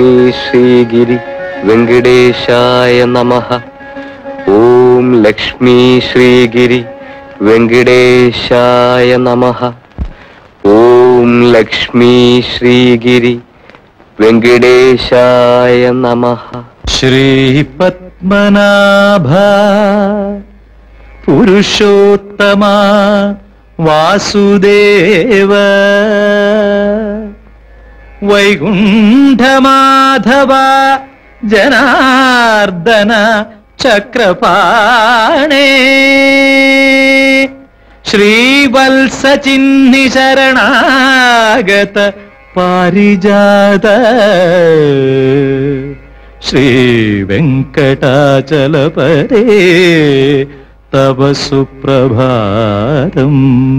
ലക്ഷ്മീ ശ്രീഗിരി വെങ്കടേശായ നമ ഓം ലക്ഷ്മീ ശ്രീഗിരി വെങ്കടേശായ നമ ഓം ലക്ഷ്മീ ശ്രീഗിരി വെങ്കടേശായ നമ ശ്രീപത്മനാഭ പുരുഷോത്തമ വാസുദേവ വൈകുണ്ഠമാധവ ജനാർദ്ദന ചക്രപാണേ ശ്രീവത്സചിഹ്നി ശരണാഗത പാരിജാത ശ്രീവെങ്കടാചലപരേ തവ സുപ്രഭാതം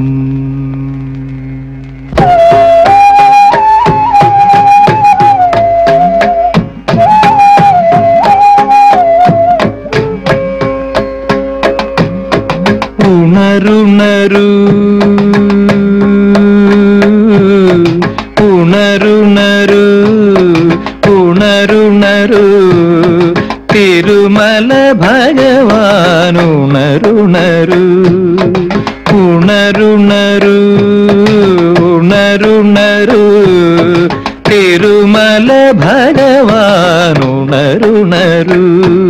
ഉണരുണരു ഉണരുണരു ഉണരുണരു തിരുമല ഭഗവാൻ ഉണരുണരു ഉണരുണരു ഉണരുണരു തിരുമല ഭഗവാൻ ഉണരുണരു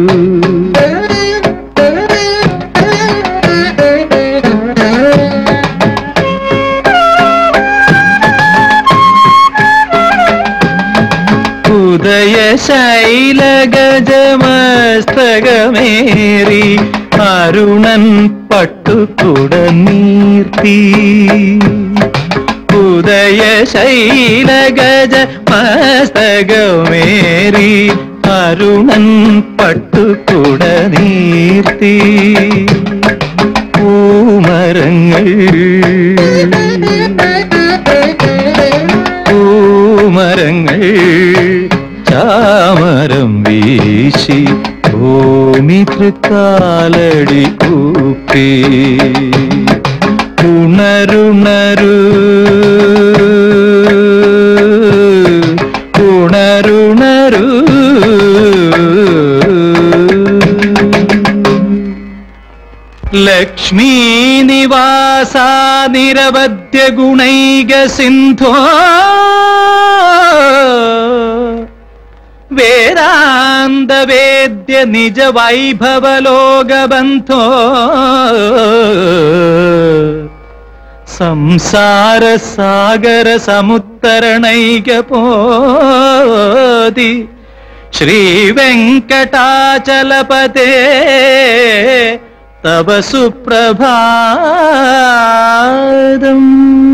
ഉദയശൈലഗജമസ്തകമേറി അരുണൻ പട്ടുകുട നീർത്തി ഉദയശൈലഗജ മസ്തകമേറി അരുണൻ പട്ടുകുട നീർത്തി പൂമരങ്ങൾ പൂമരങ്ങൾ ചാമരം വീശി ഭൂമി തൃക്കാലടി കൂപ്പി ഉണരുണരു ഉണരുണരു ലക്ഷ്മീ നിവാസ നിരവധ്യ ഗുണൈക സിന്ധോ വേദാന്ത വേദ്യ നിജ വൈഭവലോകബന്ധോ സംസാര സാഗര സമുത്തരണൈക പോതി ശ്രീ വെങ്കടാചലപതേ തവ സുപ്രഭാതം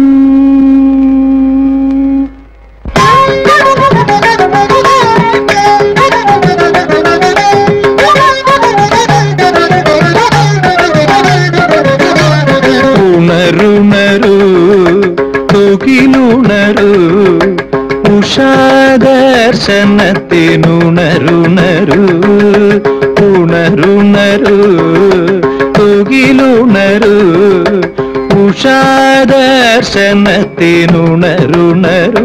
ഉണരുണരു തുകിലുണരു ഉഷാദർശനത്തിനുണരുണരു ഉണരുണരു തുകിലുണരു ഉഷാദർശനത്തിനുണരുണരു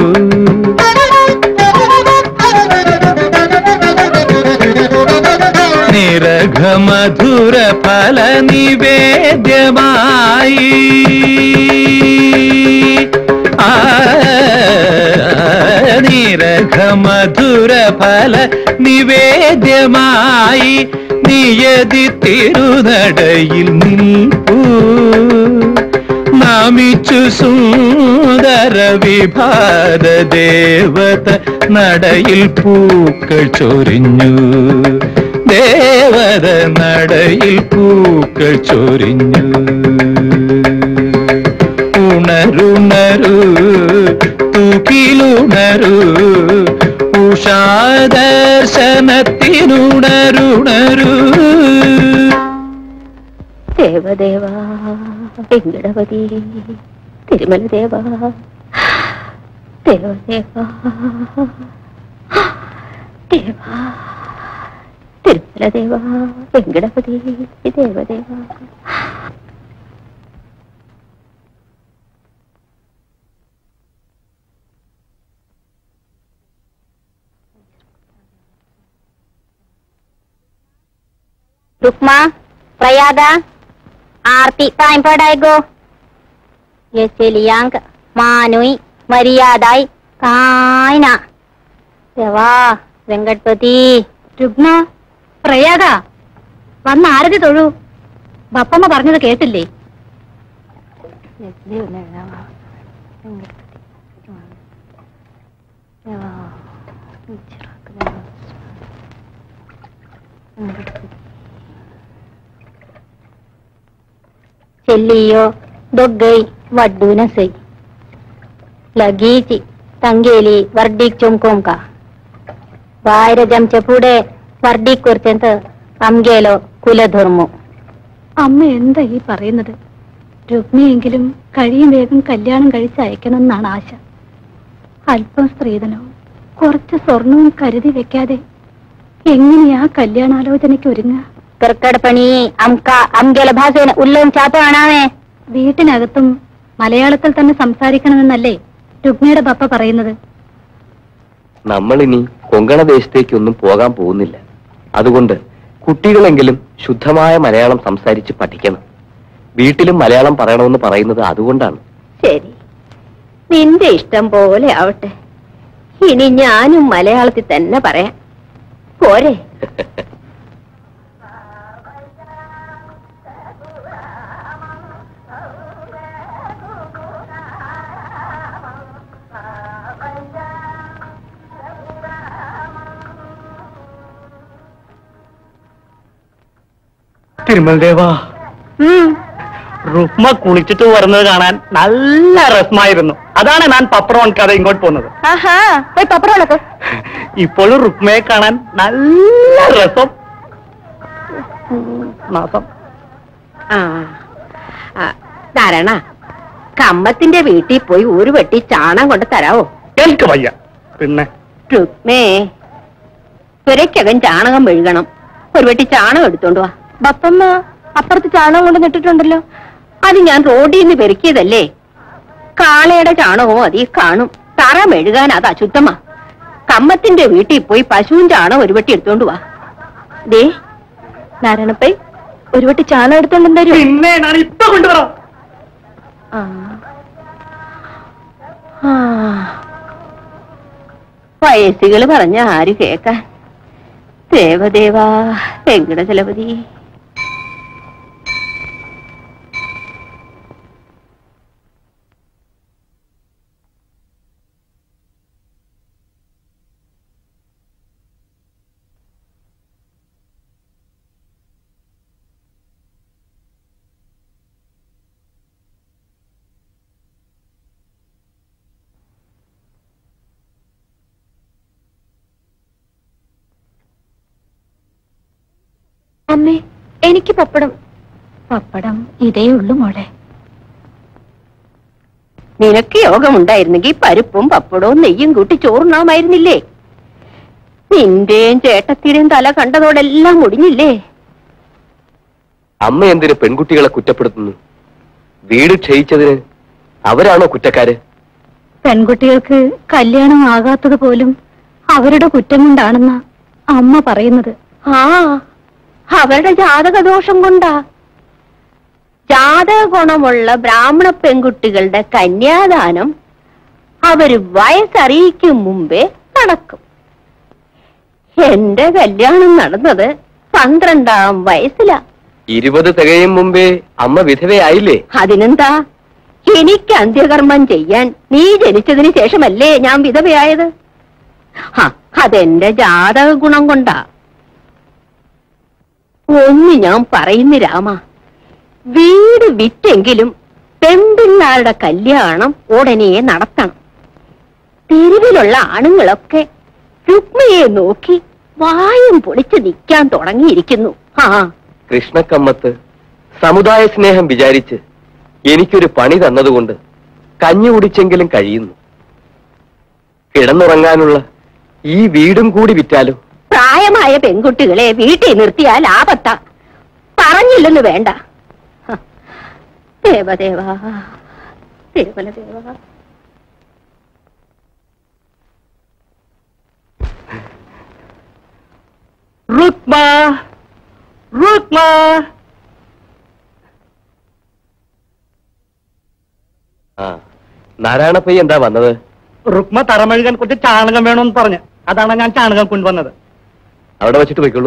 നിരഘമധുര ഫല നിവേദ്യമായി ആ, നിരഘമധുര ഫല നിവേദ്യമായി നിയതി തിരുനടയിൽ നിൽപ്പൂ നമിച്ചു സുന്ദര വിഭാത ദേവത നടയിൽ പൂക്കൾ ചൊരിഞ്ഞു ദേവത നടയിൽ പൂക്കൾ ചൊരിഞ്ഞു ഉണരുണരു തൂക്കിലുണരു ഉഷാദർശനത്തിനുണരുണരു ദേവദേവ വെങ്കടപതി തിരുമല ദേവ ദേവദേവ ദേവ തിരുമല ദേവ വെങ്കടപതി ദേവദേവ रुक्मा प्रयागा आरती टाइम पड़ाएगो ये चलियांक मानुई मर्यादाई कायना ദേവാ വെങ്കട്പതി രുഗ്ന പ്രയാഗ വന്ന് ആരതി തൊഴു ബപ്പമ്മ പറഞ്ഞത് കേട്ടില്ലേ చెల్లియో దొగ్గై వడ్డూనసై लगीची ತಂಗೇಲಿ ವರ್ಡಿಕ್ ಚುಮ್ಕೊಂಕ വായര ജംചപ്പൂടെ വർഡിക് കുറിച്ചെന്ത് അംഗേലോ കുലധർമ്മു അമ്മ എന്താ ഈ പറയുന്നത് രുക്മിയെങ്കിലും കഴിയും വേഗം കല്യാണം കഴിച്ച് അയക്കണമെന്നാണ് ആശ അല്പം സ്ത്രീധനവും കുറച്ച് സ്വർണവും കരുതി വെക്കാതെ എങ്ങനെയാ കല്യാണാലോചനയ്ക്ക് ഒരുങ്ങുക കർക്കടപ്പണി അംക അംഗേല ഭാഷേന ഉല്ലവും ചാപ്പ കാണാമേ വീട്ടിനകത്തും മലയാളത്തിൽ തന്നെ സംസാരിക്കണമെന്നല്ലേ രുക്മിയുടെ പപ്പ പറയുന്നത് നമ്മളിനി കൊങ്കണ ദേശത്തേക്കൊന്നും പോകാൻ പോകുന്നില്ല അതുകൊണ്ട് കുട്ടികളെങ്കിലും ശുദ്ധമായ മലയാളം സംസാരിച്ച് പഠിക്കണം വീട്ടിലും മലയാളം പറയണമെന്ന് പറയുന്നത് അതുകൊണ്ടാണ് ശരി നിന്റെ ഇഷ്ടം പോലെ ആവട്ടെ ഇനി ഞാനും മലയാളത്തിൽ തന്നെ പറയാം പോരെ തിരുമൽദേവാ റുക്മ കുളിച്ചിട്ട് വരുന്നത് കാണാൻ നല്ല രസമായിരുന്നു അതാണ് ഞാൻ പപ്പടം കഥ ഇങ്ങോട്ട് പോകുന്നത് ആഹാ പോയി പപ്പടമുള്ളക്ക് ഇപ്പോഴും റുക്മയെ കാണാൻ നല്ല രസം നാസം ആ ആ, ധാരണ കമ്മത്തിന്റെ വീട്ടിൽ പോയി ഒരു വെട്ടി ചാണം കൊണ്ട് തരാവോ എനിക്ക് വയ്യ പിന്നെ രുക്മേ പുരയ്ക്കകം ചാണകം മെഴുകണം ഒരു വെട്ടി ചാണകം എടുത്തോണ്ട് വാ ബപ്പമ്മ അപ്പുറത്ത് ചാണകം കൊണ്ട് നിട്ടിട്ടുണ്ടല്ലോ അത് ഞാൻ റോഡിൽ നിന്ന് പെരുക്കിയതല്ലേ കാളയുടെ ചാണകവും അതിൽ കാണും തറ മെഴുകാൻ അത് അശുദ്ധമാ കമ്മത്തിന്റെ വീട്ടിൽ പോയി പശുവും ചാണകം ഒരു വെട്ടി എടുത്തോണ്ട് വാ ദേ നാരായണപ്പൈ ഒരു വെട്ടി ചാണകം എടുത്തോണ്ട് തരൂ പിന്നെ ഞാൻ ഇപ്പൊ കൊണ്ടുവരാം ആ. ആ. വയസ്സുകൾ പറഞ്ഞ ആര് കേക്കാൻ ദേവദേവാ വെങ്കടചലപതി അമ്മേ എനിക്ക് പപ്പടം പപ്പടം ഇതേ ഉള്ളു മോളെ നിനക്ക് യോഗമുണ്ടായിരുന്നെങ്കിൽ പരിപ്പും പപ്പടവും നെയ്യും കൂട്ടി ചോറുണ്ണാമായിരുന്നില്ലേ നിന്റെയും ചേട്ടത്തിയുടെയും തല കണ്ടതോടെല്ലാം മുടിഞ്ഞില്ലേ അമ്മ എന്തിന് പെൺകുട്ടികളെ കുറ്റപ്പെടുത്തുന്നു വീട് ക്ഷയിച്ചതിന് അവരാണോ കുറ്റക്കാര് പെൺകുട്ടികൾക്ക് കല്യാണം ആകാത്തത് പോലും അവരുടെ കുറ്റം കൊണ്ടാണെന്ന അമ്മ പറയുന്നത് ആ അവരുടെ ജാതകദോഷം കൊണ്ടാ ജാതക ഗുണമുള്ള ബ്രാഹ്മണ പെൺകുട്ടികളുടെ കന്യാദാനം അവര് വയസ്സറിയിക്കും മുമ്പേ നടക്കും എന്റെ കല്യാണം നടന്നത് പന്ത്രണ്ടാം വയസ്സിലാ ഇരുപത് തികയും മുമ്പേ അമ്മ വിധവയായില്ലേ അതിനെന്താ എനിക്ക് അന്ത്യകർമ്മം ചെയ്യാൻ നീ ജനിച്ചതിന് ശേഷമല്ലേ ഞാൻ വിധവയായത് ആ അതെന്റെ ജാതക ഗുണം കൊണ്ടാ ഒന്ന് ഞാൻ പറയുന്നു രാമ വീട് വിറ്റെങ്കിലും പെൺപിള്ളാരുടെ കല്യാണം ഉടനെ നടത്തണം തെരുവിലുള്ള ആണുങ്ങളൊക്കെ രുക്മയെ നോക്കി വായും പൊളിച്ച് നിൽക്കാൻ തുടങ്ങിയിരിക്കുന്നു ആ കൃഷ്ണക്കമ്മത്ത് സമുദായ സ്നേഹം വിചാരിച്ച് എനിക്കൊരു പണി തന്നതുകൊണ്ട് കഞ്ഞി കുടിച്ചെങ്കിലും കഴിയുന്നു കിടന്നുറങ്ങാനുള്ള ഈ വീടും കൂടി വിറ്റാലോ പ്രായമായ പെൺകുട്ടികളെ വീട്ടിൽ നിർത്തിയാൽ ആപത്ത പറഞ്ഞില്ലെന്ന് വേണ്ട ഹ. ദേവദേവാ തിരുമല ദേവാ റുക്മ റുക്മ ആ നാരായണപ്പയ്യ എന്താ വന്നത് റുക്മ തറമഴുകാൻ കുറച്ച് ചാണകം വേണമെന്ന് പറഞ്ഞു അതാണ് ഞാൻ ചാണകം കൊണ്ടുവന്നത് അവിടെ വെച്ചിട്ട് പോയിക്കോളൂ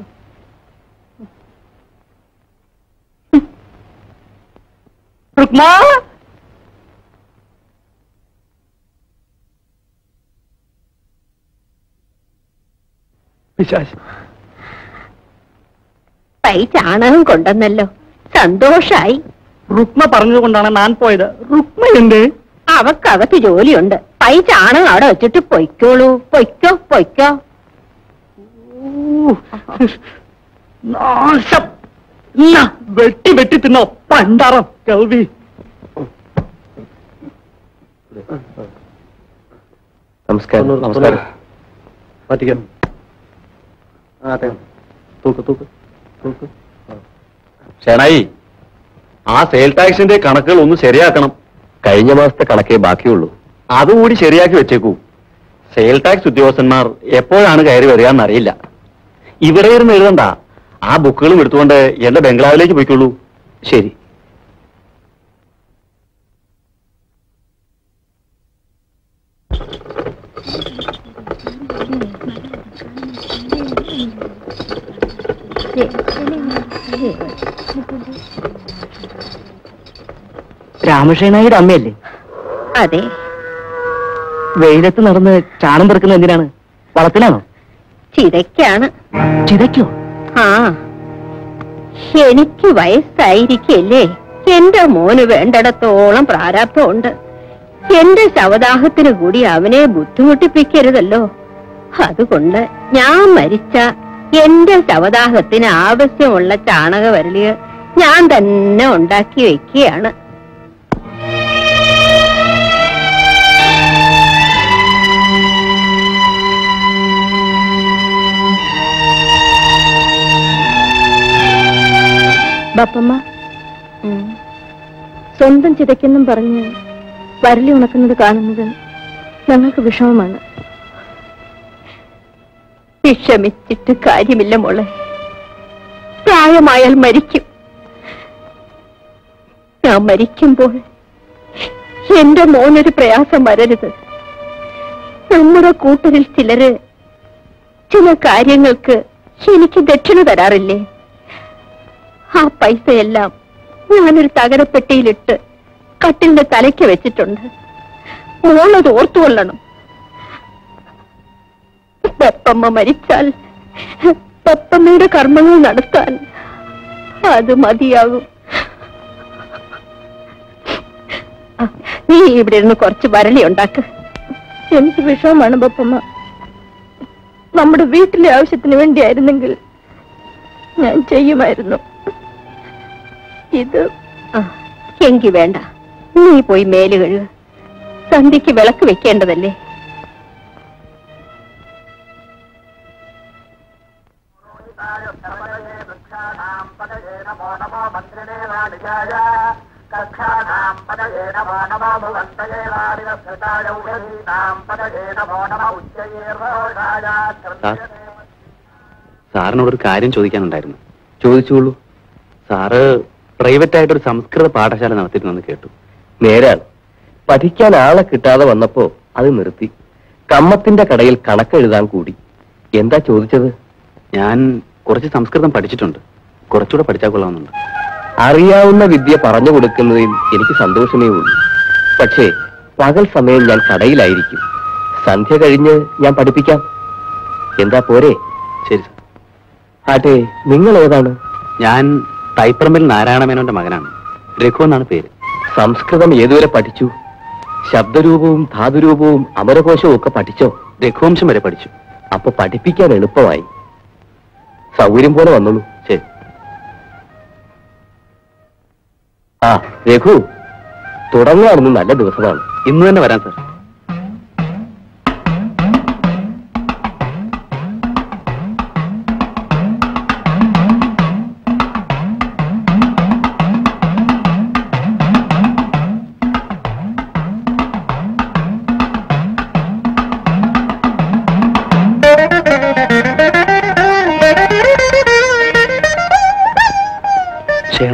റുക്മ പിശാശ് പൈ ചാണകം കൊണ്ടെന്നല്ലോ സന്തോഷായി റുക്മ പറഞ്ഞതുകൊണ്ടാണ് ഞാൻ പോയത് റുക്മ എന്ത് അവക്കകത്ത് ജോലിയുണ്ട് പൈ ചാണകം അവിടെ വെച്ചിട്ട് പൊയ്ക്കോളൂ പൊയ്ക്കോ പൊയ്ക്കോ നാശം ഇല്ല, വെട്ടി വെട്ടി തിന്നോ പണ്ടാറം കേൾവി നമസ്കാരം നമസ്കാരം മാറ്റിക്കാം അതെ തൂക്ക് തൂക്ക് തൂക്ക് ഷേണായി ആ സെയിൽ ടാക്സിന്റെ കണക്കുകൾ ഒന്ന് ശരിയാക്കണം കഴിഞ്ഞ മാസത്തെ കണക്കേ ബാക്കിയുള്ളൂ അതുകൂടി ശരിയാക്കി വെച്ചേക്കൂ സെയിൽ ടാക്സ് ഉദ്യോഗസ്ഥന്മാർ എപ്പോഴാണ് കയറി വരിക എന്നറിയില്ല ഇവിടെ ഇരുന്ന് എഴുതണ്ട ആ ബുക്കുകളും എടുത്തുകൊണ്ട് എന്റെ ബംഗ്ലാവിലേക്ക് പോയിക്കോളൂ ശരി രാമകൃഷ്ണനായുടെ അമ്മയല്ലേ അതെ വെയിലത്ത് നടന്ന് ചാണം പെറുക്കുന്നത് എന്തിനാണ് വളത്തിലാണോ ചിതയ്ക്കാണ് ചിതയ്ക്കോ ആ എനിക്ക് വയസ്സായിരിക്കല്ലേ എന്റെ മോന് വേണ്ടിടത്തോളം പ്രാരാബ്ധമുണ്ട് എന്റെ ശവദാഹത്തിന് കൂടി അവനെ ബുദ്ധിമുട്ടിപ്പിക്കരുതല്ലോ അതുകൊണ്ട് ഞാൻ മരിച്ച എന്റെ ശവദാഹത്തിന് ആവശ്യമുള്ള ചാണകവരളികൾ ഞാൻ തന്നെ ഉണ്ടാക്കി വെക്കുകയാണ് ബാപ്പമ്മ സ്വന്തം ചിതയ്ക്കെന്നും പറഞ്ഞ് വരലി ഉണക്കുന്നത് കാണുന്നത് ഞങ്ങൾക്ക് വിഷമമാണ് വിഷമിച്ചിട്ട് കാര്യമില്ല മോളെ പ്രായമായാൽ മരിക്കും ഞാൻ മരിക്കുമ്പോൾ എന്റെ മോനൊരു പ്രയാസം വരരുത് നമ്മുടെ കൂട്ടരിൽ ചിലര് ചില കാര്യങ്ങൾക്ക് എനിക്ക് ദക്ഷിണ തരാറില്ലേ ആ പൈസയെല്ലാം ഞാനൊരു തകരപ്പെട്ടിയിലിട്ട് കട്ടിലിന്റെ തലയ്ക്ക് വെച്ചിട്ടുണ്ട് മോളത് ഓർത്തുകൊള്ളണം പപ്പമ്മ മരിച്ചാൽ പപ്പമ്മയുടെ കർമ്മങ്ങൾ നടത്താൻ അത് മതിയാകും ആ, നീ ഇവിടെ ഇരുന്ന് കുറച്ച് വരളി ഉണ്ടാക്ക് എനിക്ക് വിഷമമാണ് ബപ്പമ്മ നമ്മുടെ വീട്ടിലെ ആവശ്യത്തിന് വേണ്ടിയായിരുന്നെങ്കിൽ ഞാൻ ചെയ്യുമായിരുന്നു ഇത് ആ, എങ്കി വേണ്ട നീ പോയി മേല് കഴുക സന്ധ്യക്ക് വിളക്ക് വെക്കേണ്ടതല്ലേ സാർ സാറിനോടൊരു കാര്യം ചോദിക്കാനുണ്ടായിരുന്നു ചോദിച്ചോളൂ സാറ് പ്രൈവറ്റ് ആയിട്ടൊരു സംസ്കൃത പാഠശാല നടത്തിയിരുന്നെന്ന് കേട്ടു നേരാണ് പഠിക്കാൻ ആളെ കിട്ടാതെ വന്നപ്പോ അത് നിർത്തി കമ്മത്തിന്റെ കടയിൽ കണക്കെഴുതാൻ കൂടി എന്താ ചോദിച്ചത് ഞാൻ കുറച്ച് സംസ്കൃതം പഠിച്ചിട്ടുണ്ട് കുറച്ചുകൂടെ പഠിച്ചാൽ കൊള്ളാമെന്നുണ്ട് അറിയാവുന്ന വിദ്യ പറഞ്ഞു കൊടുക്കുന്നതിൽ എനിക്ക് സന്തോഷമേ ഉള്ളൂ പക്ഷേ പകൽ സമയം ഞാൻ കടയിലായിരിക്കും സന്ധ്യ കഴിഞ്ഞ് ഞാൻ പഠിപ്പിക്കാം എന്താ പോരെ ശരി ആട്ടെ നിങ്ങൾ ഏതാണ് ഞാൻ തൈപ്പറമ്പിൽ നാരായണമേനോന്റെ മകനാണ് രഘു എന്നാണ് പേര് സംസ്കൃതം ഏതുവരെ പഠിച്ചു ശബ്ദരൂപവും ധാതുരൂപവും അമരകോശവും ഒക്കെ പഠിച്ചോ രഘുവംശം വരെ പഠിച്ചു അപ്പൊ പഠിപ്പിക്കാൻ എളുപ്പമായി സൗകര്യം പോലെ വന്നോളൂ ശരി ആ രഘു തുടങ്ങുകയാണെന്ന് നല്ല ദിവസമാണ് ഇന്ന് തന്നെ വരാം സാർ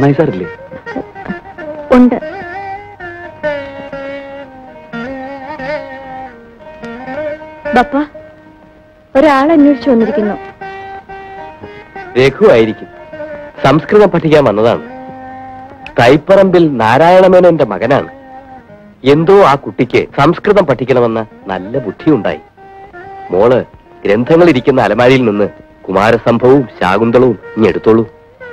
രഘുനാഥ് സാറില്ലേ ഉണ്ട് ബപ്പ ഒരാൾ അന്വേഷിച്ചു വന്നിരിക്കുന്നു രഘു ആയിരിക്കും സംസ്കൃതം പഠിക്കാൻ വന്നതാണ് തൈപ്പറമ്പിൽ നാരായണമേനോന്റെ മകനാണ് എന്തോ ആ കുട്ടിക്ക് സംസ്കൃതം പഠിക്കണമെന്ന നല്ല ബുദ്ധിയുണ്ടായി മോള് ഗ്രന്ഥങ്ങൾ ഇരിക്കുന്ന അലമാരിയിൽ നിന്ന് കുമാരസംഭവവും ശാകുന്തളവും ഇനി എടുത്തോളൂ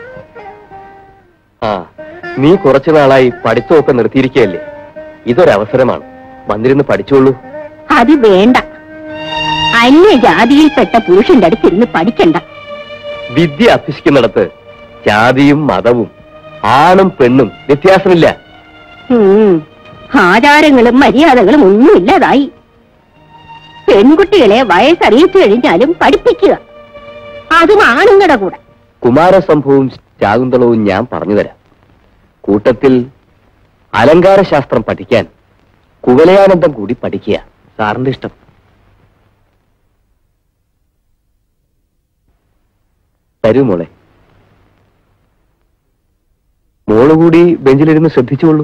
ആ നീ കുറച്ചു നാളായി പഠിത്തമൊക്കെ നിർത്തിയിരിക്കുകയല്ലേ ഇതൊരവസരമാണ് വന്നിരുന്ന് പഠിച്ചോളൂ അത് വേണ്ട അന്യ ജാതിയിൽപ്പെട്ട പുരുഷന്റെ അടുത്തിരുന്ന് പഠിക്കണ്ട വിദ്യ അഭ്യസിക്കുന്നിടത്ത് ജാതിയും മതവും ആണും പെണ്ണും വ്യത്യാസമില്ല ഉം. ആചാരങ്ങളും മര്യാദകളും ഒന്നുമില്ലാതായി പെൺകുട്ടികളെ വയസ്സറിയിച്ചു കഴിഞ്ഞാലും പഠിപ്പിക്കുക അതും ആണുങ്ങളുടെ കൂടെ കുമാരസംഭവവും ശാകുന്തളവും ഞാൻ പറഞ്ഞുതരാം കൂട്ടത്തിൽ അലങ്കാരശാസ്ത്രം പഠിക്കാൻ കുവലയാനന്ദം കൂടി പഠിക്കുക സാറിന്റെ ഇഷ്ടം തരൂ മോളെ മോള് കൂടി ബെഞ്ചിലിരുന്ന് ശ്രദ്ധിച്ചോളൂ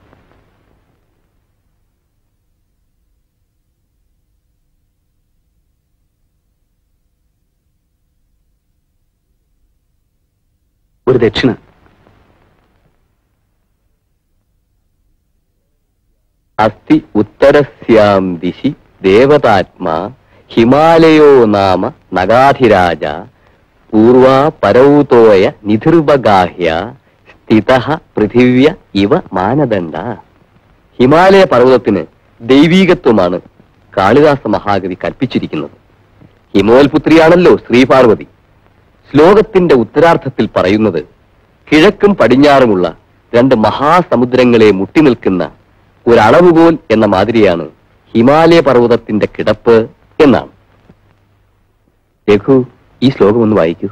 ഒരു ദക്ഷിണ അസ്തി ഉത്തരസ്യാം ദിശി ദേവതാത്മാ ഹിമാലയോ നാമ നഗാധിരാജ പൂർവാ പരൗതോയ നിധിർവഗാഹ്യ സ്ഥിത പൃഥിവ്യ ഇവ മാനദണ്ഡ ഹിമാലയ പർവ്വതത്തിന് ദൈവീകത്വമാണ് കാളിദാസ മഹാകവി കൽപ്പിച്ചിരിക്കുന്നത് ഹിമോൽപുത്രിയാണല്ലോ ശ്രീപാർവതി ശ്ലോകത്തിന്റെ ഉത്തരാർത്ഥത്തിൽ പറയുന്നത് കിഴക്കും പടിഞ്ഞാറുമുള്ള രണ്ട് മഹാസമുദ്രങ്ങളെ മുട്ടി നിൽക്കുന്ന ഒരു അളവുകോൽ എന്ന മാതിരിയാണ് ഹിമാലയ പർവ്വതത്തിന്റെ കിടപ്പ് എന്നാണ് രഘു ഈ ശ്ലോകം ഒന്ന് വായിക്കൂ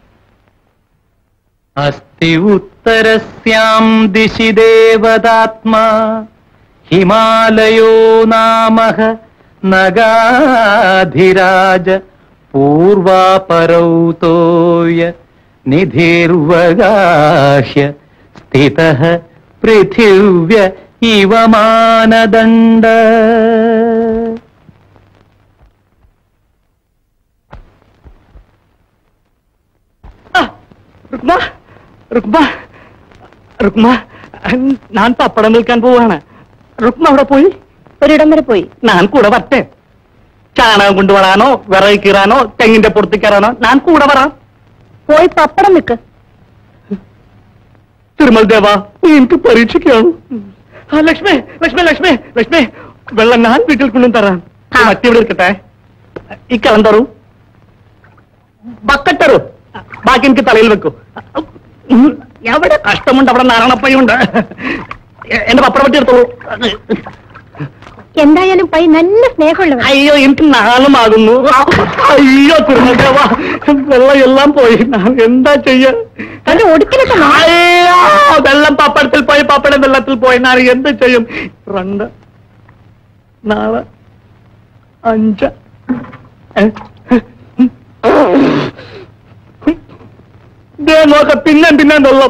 अस्ति उत्तरस्यां दिशि देवदात्मा हिमालयो नामः नगाधिराज पूर्वापरौतोय निधिर्वगाह्य स्थितः पृथिव्य इव मानदण्ड രുക്മ രുക്മ രുക്മ ഞാൻ പപ്പടം നിൽക്കാൻ പോവാണ് രുക്മ അവിടെ പോയി ഒരിടം വരെ പോയി ഞാൻ കൂടെ വരട്ടെ ചാണകം കൊണ്ടുവരാനോ വിറക് കീറാനോ തെങ്ങിന്റെ പുറത്ത് കയറാനോ ഞാൻ കൂടെ വരാം പോയി പപ്പടം നിൽക്ക് തിരുമൽ ദേവ നീ എനിക്ക് പരീക്ഷിക്കുകയാണ് ആ ലക്ഷ്മി ലക്ഷ്മി ലക്ഷ്മി ലക്ഷ്മി വെള്ളം ഞാൻ വീട്ടിൽ കൊണ്ടു തരാം ആ. മറ്റിവിടെ ഇരിക്കട്ടെ ഈ കളം തരൂ ബക്കറ്റ് തരൂ ബാക്കി എനിക്ക് തലയിൽ വെക്കൂ ഉം, എവിടെ കഷ്ടമുണ്ട് അവിടെ നാരായണപ്പയുണ്ട് എ- എന്റെ പപ്പടം പറ്റി എടുത്തോളൂ എന്തായാലും പൈ നല്ല സ്നേഹമുള്ളവർ അയ്യോ എനിക്ക് നാളുമാകുന്നു അയ്യോ തിരുമൽ ദേവ വെള്ളം എല്ലാം പോയി ഞാൻ എന്താ ചെയ്യാ അത് ഒടുക്കിലൊക്കെ മാ- അയ്യോ വെള്ളം പപ്പടത്തിൽ പോയി പപ്പടം വെള്ളത്തിൽ പോയി ഞാൻ എന്ത് ചെയ്യും രണ്ട് നാല് അഞ്ച് ഏ? ദേ നോക്ക പിന്നെ പിന്നെ വെള്ളം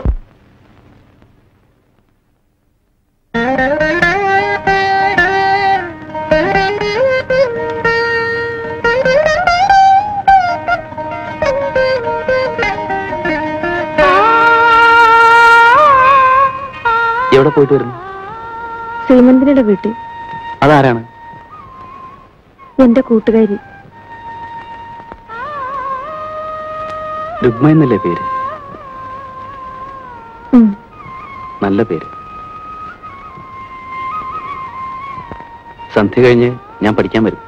എവിടെ പോയിട്ട് വരുന്നു ശ്രീമന്തിനിയുടെ വീട്ടിൽ അതാരാണ് എന്റെ കൂട്ടുകാരി രുഗ്മ എന്നല്ലേ പേര് ഉം. നല്ല പേര് സന്ധ്യ കഴിഞ്ഞ് ഞാൻ പഠിക്കാൻ വരും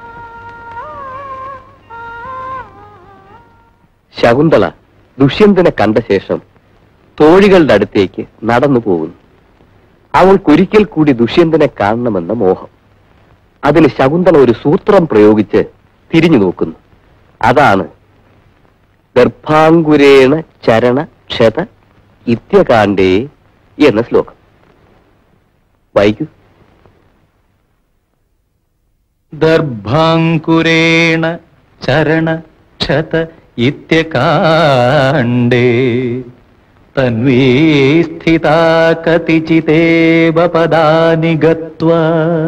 ശകുന്തള ദുഷ്യന്തനെ കണ്ട ശേഷം തോഴികളുടെ അടുത്തേക്ക് നടന്നു പോകുന്നു അവൾക്കൊരിക്കൽ കൂടി ദുഷ്യന്തനെ കാണണമെന്ന മോഹം അതിന് ശകുന്തള ഒരു സൂത്രം പ്രയോഗിച്ച് തിരിഞ്ഞു നോക്കുന്നു അതാണ് ഗർഭാങ്കുരേണ ചരണ ക്ഷത ഇത്യകാണ്ടേ എന്ന ശ്ലോകം വായിക്കൂ ദർഭാങ്കുരേണ ചരണ ക്ഷത ഇത്യകാണ്ഡേ തന്വീ സ്ഥിതാ കതിചിതേവ പദാനി ഗത്വാ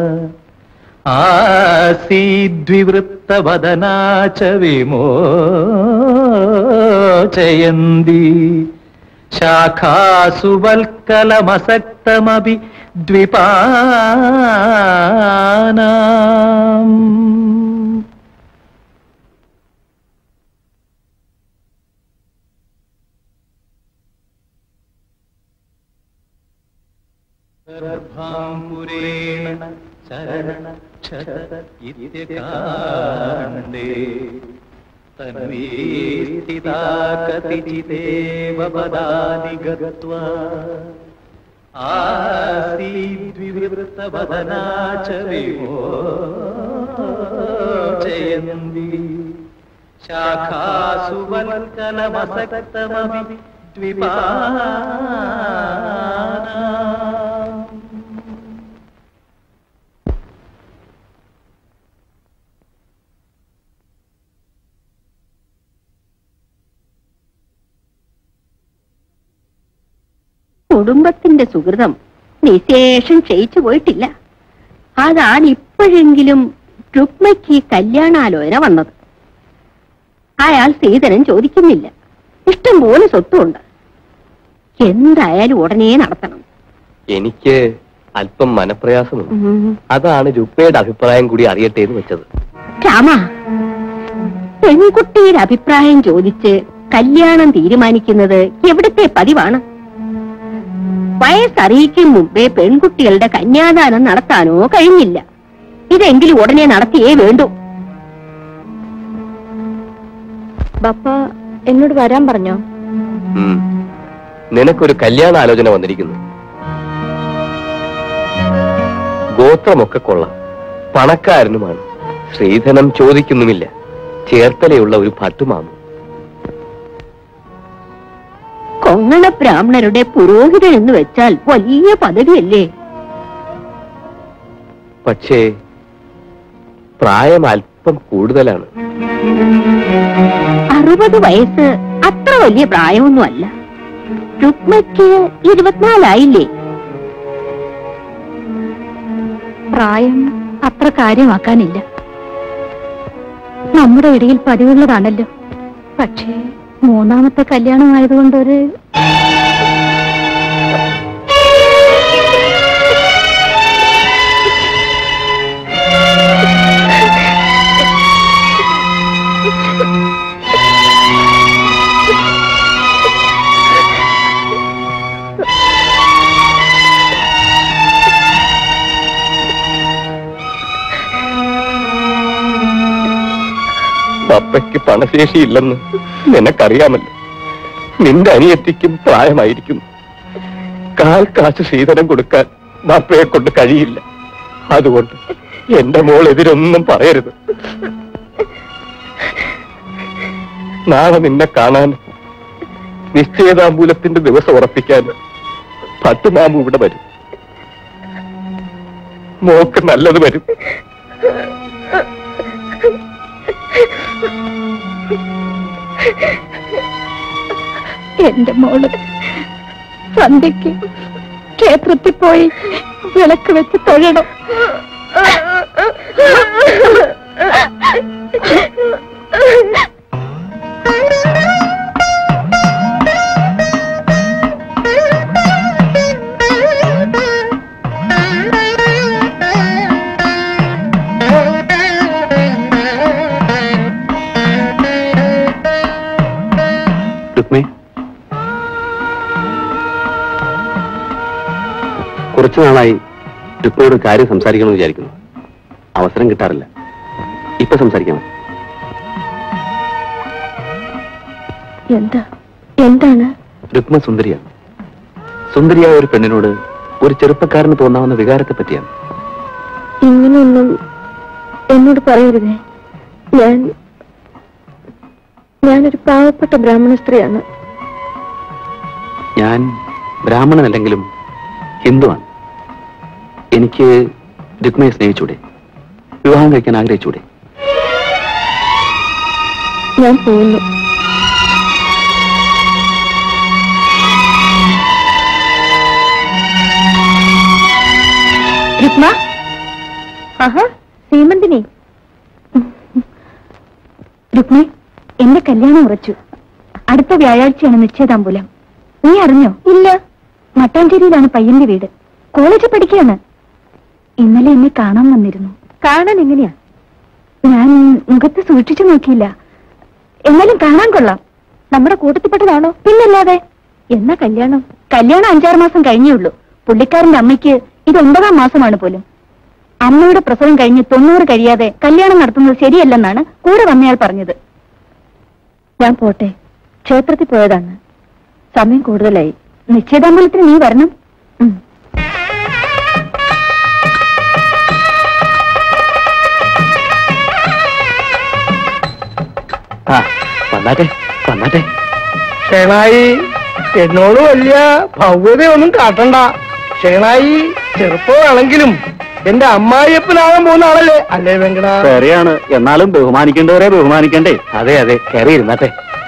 ആസീദ്വിവൃത്തവദനാ ച വിമോചയന്തി ശാഖാസു വൽക്കലമസക്തമപി ദ്വിപാനാം ഗർഭാംബുരേണ ചരണ ക്ഷത ഇത്യകാണ്ഡേ തന്വീ സ്ഥിതാ കതിചിതേവ പദാനി ഗത്വാ ആസീദ്വിവൃത്തവദനാ ച വിമോചയന്തി ശാഖാസു വൽക്കലമസക്തമപി ദ്വിപാനാം കുടുംബത്തിന്റെ സുഹൃതം നിശേഷം ക്ഷയിച്ചു പോയിട്ടില്ല അതാണ് ഇപ്പോഴെങ്കിലും രുക്മയ്ക്ക് ഈ കല്യാണാലോചന വന്നത് അയാൾ സീതനം ചോദിക്കുന്നില്ല ഇഷ്ടം പോലെ സ്വത്തുണ്ട് എന്തായാലും ഉടനെ നടത്തണം എനിക്ക് അല്പം മനപ്രയാസമുണ്ട് ഉം. അതാണ് രുക്മയുടെ അഭിപ്രായം കൂടി അറിയട്ടെ എന്ന് വെച്ചത് രാമ പെൺകുട്ടിയുടെ അഭിപ്രായം ചോദിച്ച് കല്യാണം തീരുമാനിക്കുന്നത് എവിടത്തെ പതിവാണ് വയസ്സറിയിക്കും മുമ്പേ പെൺകുട്ടികളുടെ കന്യാദാനം നടത്താനോ കഴിഞ്ഞില്ല ഇതെങ്കിലും ഉടനെ നടത്തിയേ വേണ്ടൂ ബപ്പ എന്നോട് വരാൻ പറഞ്ഞോ ഉം. നിനക്കൊരു കല്യാണ ആലോചന വന്നിരിക്കുന്നു ഗോത്രമൊക്കെ കൊള്ളാം പണക്കാരനുമാണ് ശ്രീധനം ചോദിക്കുന്നുമില്ല ചേർത്തലയുള്ള ഒരു ഭട്ടുമാമു കൊങ്ങണ ബ്രാഹ്മണരുടെ പുരോഹിതൻ എന്ന് വെച്ചാൽ വലിയ പദവിയല്ലേ പക്ഷേ പ്രായം അല്പം കൂടുതലാണ് അറുപത് വയസ്സ് അത്ര വലിയ പ്രായമൊന്നുമല്ല രുക്മയ്ക്ക് ഇരുപത്തിനാലായില്ലേ പ്രായം അത്ര കാര്യമാക്കാനില്ല നമ്മുടെ ഇടയിൽ പതിവുള്ളതാണല്ലോ പക്ഷേ മൂന്നാമത്തെ കല്യാണം ആയതുകൊണ്ട് ഒരു പപ്പയ്ക്ക് പണശേഷിയില്ലെന്ന് നിനക്കറിയാമല്ലോ നിന്റെ അനിയത്തിക്കും പ്രായമായിരിക്കുന്നു കാൽ കാശ് ശീതനം കൊടുക്കാൻ ബാപ്പയെ കൊണ്ട് കഴിയില്ല അതുകൊണ്ട് എന്റെ മോൾ എതിരൊന്നും പറയരുത് നാളെ നിന്നെ കാണാൻ നിശ്ചയതാമ്പൂലത്തിന്റെ ദിവസം ഉറപ്പിക്കാൻ പട്ടുമാമു ഇവിടെ വരും മോക്ക് നല്ലത് വരും എന്റെ മോള് സന്ധ്യക്ക് ക്ഷേത്രത്തിൽ പോയി വിളക്ക് വെച്ച് തൊഴണം രുക്മേ കുറച്ചു നാളായി രുക്മയോട് ഒരു കാര്യം സംസാരിക്കണമെന്ന് വിചാരിക്കുന്നു അവസരം കിട്ടാറില്ല ഇപ്പൊ സംസാരിക്കണം എന്താ എന്താണ് രുക്മ സുന്ദരിയാണ് സുന്ദരിയായ ഒരു പെണ്ണിനോട് ഒരു ചെറുപ്പക്കാരന് തോന്നാവുന്ന വികാരത്തെ പറ്റിയാണ് ഇങ്ങനെയൊന്നും എന്നോട് പറയരുതേ ഞാൻ ഞാനൊരു പാവപ്പെട്ട ബ്രാഹ്മണ സ്ത്രീയാണ് ഞാൻ ബ്രാഹ്മണനല്ലെങ്കിലും ഹിന്ദുവാണ് എനിക്ക് രുക്മയെ സ്നേഹിച്ചൂടെ വിവാഹം കഴിക്കാൻ ആഗ്രഹിച്ചൂടെ ഞാൻ പോകുന്നു രുക്മ ആഹാ സീമന്തിനി രുക്മേ എന്റെ കല്യാണം ഉറച്ചു അടുത്ത വ്യാഴാഴ്ചയാണ് നിശ്ചയതാമ്പൂലം നീ അറിഞ്ഞോ ഇല്ല മട്ടാഞ്ചേരിയിലാണ് പയ്യന്റെ വീട് കോളേജിൽ പഠിക്കുകയാണ് ഇന്നലെ എന്നെ കാണാൻ വന്നിരുന്നു കാണാൻ എങ്ങനെയാ ഞാൻ മുഖത്ത് സൂക്ഷിച്ചു നോക്കിയില്ല എന്നാലും കാണാൻ കൊള്ളാം നമ്മുടെ കൂട്ടത്തിൽപ്പെട്ടതാണോ പിന്നല്ലാതെ എന്നാ കല്യാണം കല്യാണം അഞ്ചാറ് മാസം കഴിഞ്ഞേ ഉള്ളൂ പുള്ളിക്കാരന്റെ അമ്മയ്ക്ക് ഇത് ഒമ്പതാം മാസമാണ് പോലും അമ്മയുടെ പ്രസവം കഴിഞ്ഞ് തൊണ്ണൂറ് കഴിയാതെ കല്യാണം നടത്തുന്നത് ശരിയല്ലെന്നാണ് കൂടെ വന്നയാൾ പറഞ്ഞത് ഞാൻ പോട്ടെ ക്ഷേത്രത്തിൽ പോയതാണ് സമയം കൂടുതലായി നിശ്ചയദാമ്പലത്തിന് നീ വരണം ഉം. ആ വന്നാട്ടെ വന്നാട്ടെ ഷേണായി എന്നോട് വലിയ ഭവ്യതയൊന്നും കാട്ടണ്ട ഷേണായി ചെറുപ്പമാണെങ്കിലും എന്റെ അമ്മായിയപ്പനാകാൻ പോകുന്ന ആളല്ലേ അല്ലേ വെങ്കട ശരിയാണ് എന്നാലും ബഹുമാനിക്കേണ്ടവരെ ബഹുമാനിക്കണ്ടേ അതെ അതെ കയറി ഇരുന്നാട്ടെ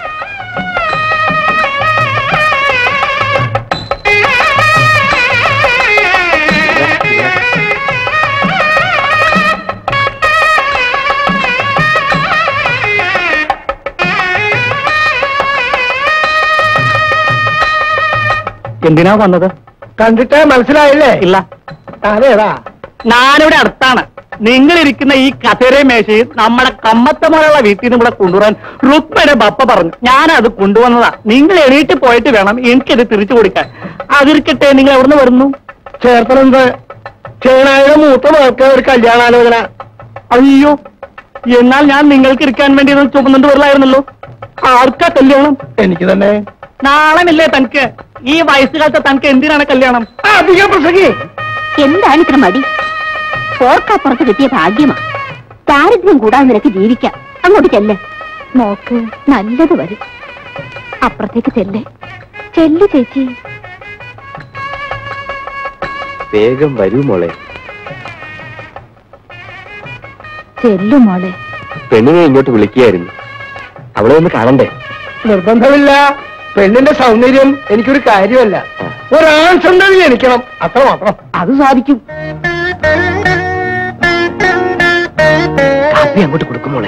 എന്തിനാ വന്നത് കണ്ടിട്ട് മനസ്സിലായില്ലേ ഇല്ല അതേതാ ഞാനിവിടെ അടുത്താണ് നിങ്ങൾ ഇരിക്കുന്ന ഈ കസേര മേശയും നമ്മുടെ കമ്മത്തമുള്ള വീട്ടിൽ നിന്ന് ഇവിടെ കൊണ്ടുവരാൻ റുക്മയുടെ ബപ്പ പറഞ്ഞു ഞാനത് കൊണ്ടുവന്നതാ നിങ്ങൾ എണീറ്റ് പോയിട്ട് വേണം എനിക്കത് തിരിച്ചു കൊടുക്കാൻ അതിരിക്കട്ടെ നിങ്ങൾ എവിടുന്ന് വരുന്നു ചേർത്തനെന്ത് ഷേണായിയുടെ മൂത്ത മകൾക്ക് ഒരു കല്യാണാലോചന അയ്യോ എന്നാൽ ഞാൻ നിങ്ങൾക്ക് ഇരിക്കാൻ വേണ്ടി ഇത് ചുമന്നുകൊണ്ട് വരലായിരുന്നല്ലോ ആർക്കാ കല്യാണം എനിക്ക് തന്നെ നാളമില്ലേ തനിക്ക് ഈ വയസ്സുകാലത്ത് തനിക്ക് എന്തിനാണ് കല്യാണം ആ, അധികം പ്രസംഗി എന്താണ് ഇത്ര മടി ഓർക്കപ്പുറത്ത് കിട്ടിയ ഭാഗ്യമാ ദാരിദ്ര്യം കൂടാതെ നിനക്ക് ജീവിക്കാം അങ്ങോട്ട് ചെല്ല് മോക്ക് നല്ലത് വരും അപ്പുറത്തേക്ക് ചെല്ലേ ചെല്ലു ചേച്ചി വേഗം വരൂ മോളെ ചെല്ലു മോളെ പെണ്ണിനെ ഇങ്ങോട്ട് വിളിക്കുകയായിരുന്നു അവളെ ഒന്ന് കാണണ്ടേ നിർബന്ധമില്ല പെണ്ണിന്റെ സൗന്ദര്യം എനിക്കൊരു കാര്യമല്ല ഒരാൺ സന്തതി ജനിക്കണം അത്ര മാത്രം അത് സാധിക്കും കാപ്പി അങ്ങോട്ട് കൊടുക്കും മോളെ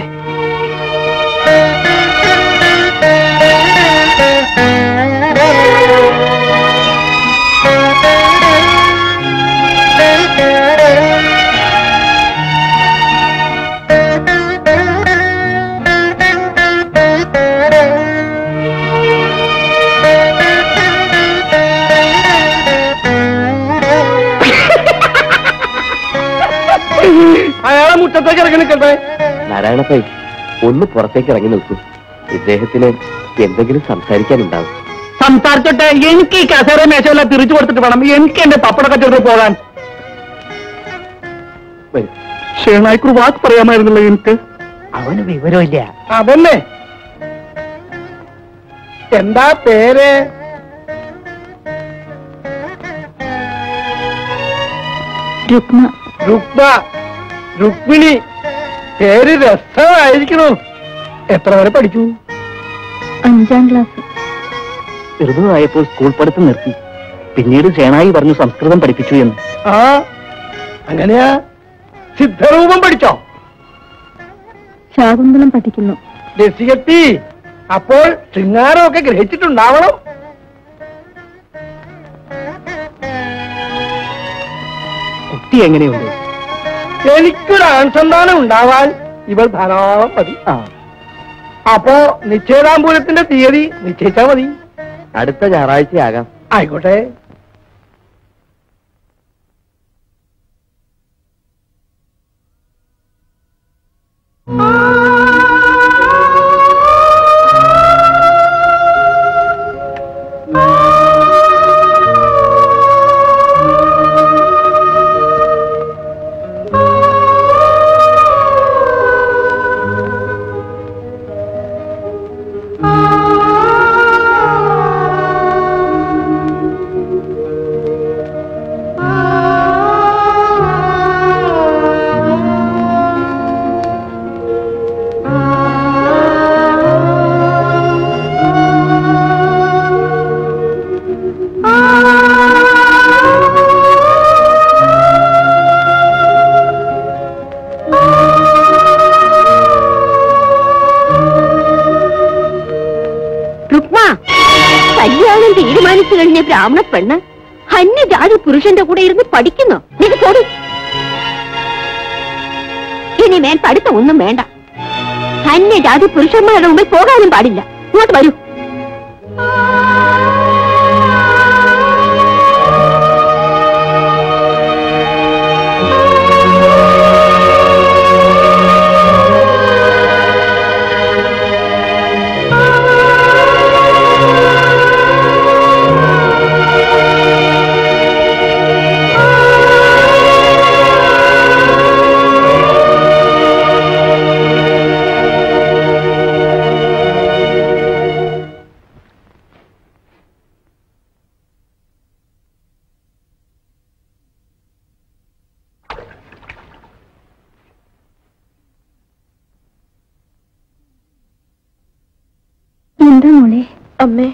അയാളെ മുറ്റത്തേക്ക് ഇറങ്ങി നിൽക്കട്ടെ നാരായണപ്പൈ ഒന്ന് പുറത്തേക്ക് ഇറങ്ങി നിൽക്കൂ ഇദ്ദേഹത്തിന് എന്തെങ്കിലും സംസാരിക്കാനുണ്ടാവും സംസാരിച്ചോട്ടെ എനിക്ക് ഈ കസേര മേശമല്ല തിരിച്ചു കൊടുത്തിട്ട് വേണം എനിക്ക് എന്റെ പപ്പട കച്ചവടത്തിൽ പോകാൻ ഷേണായിക്കൊരു വാക്ക് പറയാമായിരുന്നല്ലോ എനിക്ക് അവന് വിവരമില്ല അതന്നെ എന്താ പേര് രുക്മ രുക്മ രുക്മിണി പേര് രസമായിരിക്കണം എത്ര വരെ പഠിച്ചു അഞ്ചാം ക്ലാസ് ചെറുതായപ്പോൾ സ്കൂൾ പഠിത്തം നിർത്തി പിന്നീട് ഷേണായി പറഞ്ഞു സംസ്കൃതം പഠിപ്പിച്ചു എന്ന് ആ അങ്ങനെയാ സിദ്ധരൂപം പഠിച്ചോ ശാകുന്തളം പഠിക്കുന്നു രസികത്തി അപ്പോൾ ശൃംഗാരമൊക്കെ ഗ്രഹിച്ചിട്ടുണ്ടാവണം കുട്ടി എങ്ങനെയുണ്ട് എനിക്കൊരു ആൺസന്താനം ഉണ്ടാവാൻ ഇവൾ ധാരാളം മതി അപ്പോ നിശ്ചയതാമ്പൂലത്തിന്റെ തീയതി നിശ്ചയിച്ചാ മതി അടുത്ത ഞായറാഴ്ചയാകാം ആയിക്കോട്ടെ കഴിഞ്ഞ ബ്രാഹ്മണ പെണ്ണ് അന്യജാതി പുരുഷന്റെ കൂടെ ഇരുന്ന് പഠിക്കുന്നു നിനക്ക് കൊടു ഇനി മേൽ പഠിത്തം ഒന്നും വേണ്ട അന്യജാതി പുരുഷന്മാരുടെ മുമ്പിൽ പോകാനും പാടില്ല ഇങ്ങോട്ട് വരൂ എന്താ മോളെ അമ്മേ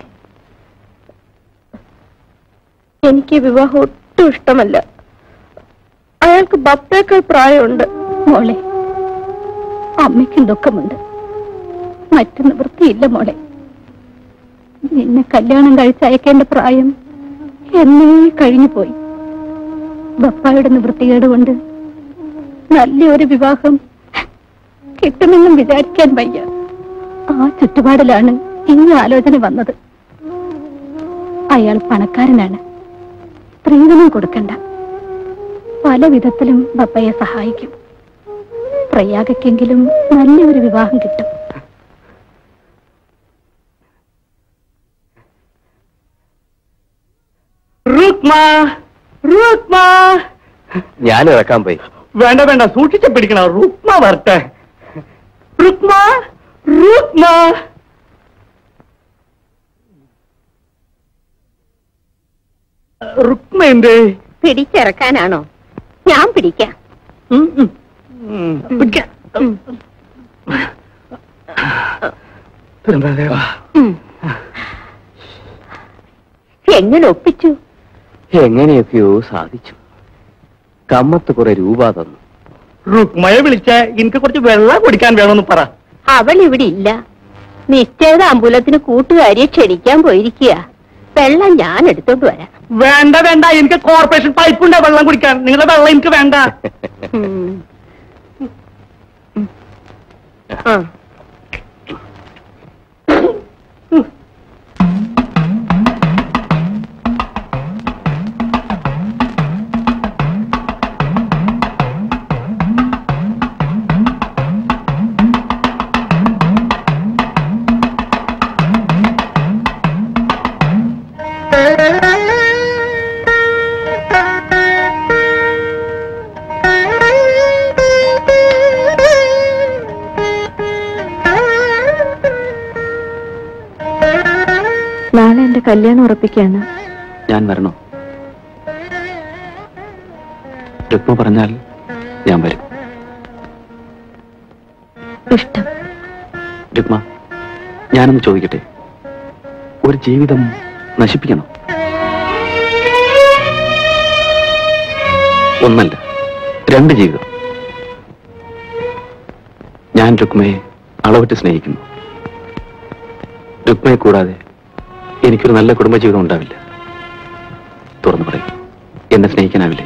എനിക്ക് ഈ വിവാഹം ഒട്ടും ഇഷ്ടമല്ല അയാൾക്ക് ബപ്പേക്കാൾ പ്രായമുണ്ട് മോളെ അമ്മയ്ക്കും ദുഃഖമുണ്ട് മറ്റു നിവൃത്തിയില്ല മോളെ നിന്നെ കല്യാണം കഴിച്ചയക്കേണ്ട പ്രായം എന്നേ കഴിഞ്ഞു പോയി ബപ്പായുടെ നിവൃത്തികേട് കൊണ്ട് നല്ലൊരു വിവാഹം കിട്ടുമെന്നും വിചാരിക്കാൻ വയ്യ ആ ചുറ്റുപാടിലാണ് ഈ ആലോചന വന്നത് അയാൾ പണക്കാരനാണ് സ്ത്രീധനം കൊടുക്കണ്ട പല വിധത്തിലും ബപ്പയെ സഹായിക്കും പ്രയാഗക്കെങ്കിലും നല്ലൊരു വിവാഹം കിട്ടും റുക്മ റുക്മ ഞാൻ ഇറക്കാൻ പോയി വേണ്ട വേണ്ട സൂക്ഷിച്ച് പിടിക്കണം റുക്മ വരട്ടെ റുക്മ റുക്മ റുക്മ എന്തേ പിടിച്ചിറക്കാനാണോ ഞാൻ പിടിക്കാം ഉം, ഉം. ഉം, പിടിക്കാം. തിരുമലദേവാ. എങ്ങനെ ഒപ്പിച്ചു എങ്ങനെയൊക്കെയോ സാധിച്ചു കമ്മത്ത് കുറെ രൂപ തന്നു റുക്മയെ വിളിച്ച എനിക്ക് കുറച്ച് വെള്ളം കുടിക്കാൻ വേണമെന്ന് പറ അവൾ ഇവിടെ ഇല്ല നിശ്ചയത അമ്പുലത്തിന് കൂട്ടുകാരിയെ ക്ഷണിക്കാൻ പോയിരിക്കുക വെള്ളം ഞാൻ എടുത്തോണ്ട് വരാം വേണ്ട വേണ്ട എനിക്ക് കോർപ്പറേഷൻ പൈപ്പുണ്ട് വെള്ളം കുടിക്കാൻ നിങ്ങളുടെ വെള്ളം എനിക്ക് വേണ്ട ഉം. ആ നാളെ എന്റെ കല്യാണം ഉറപ്പിക്കാണ് ഞാൻ വരണോ രുക്മ പറഞ്ഞാൽ ഞാൻ വരും ഇഷ്ടം രുക്മ ഞാനൊന്ന് ചോദിക്കട്ടെ ഒരു ജീവിതം നശിപ്പിക്കണം ഒന്നല്ല രണ്ട് ജീവിതം ഞാൻ രുക്മയെ അളവിട്ട് സ്നേഹിക്കുന്നു രുക്മയെ കൂടാതെ എനിക്കൊരു നല്ല കുടുംബജീവിതം ഉണ്ടാവില്ല തുറന്നു പറയും എന്നെ സ്നേഹിക്കാനാവില്ലേ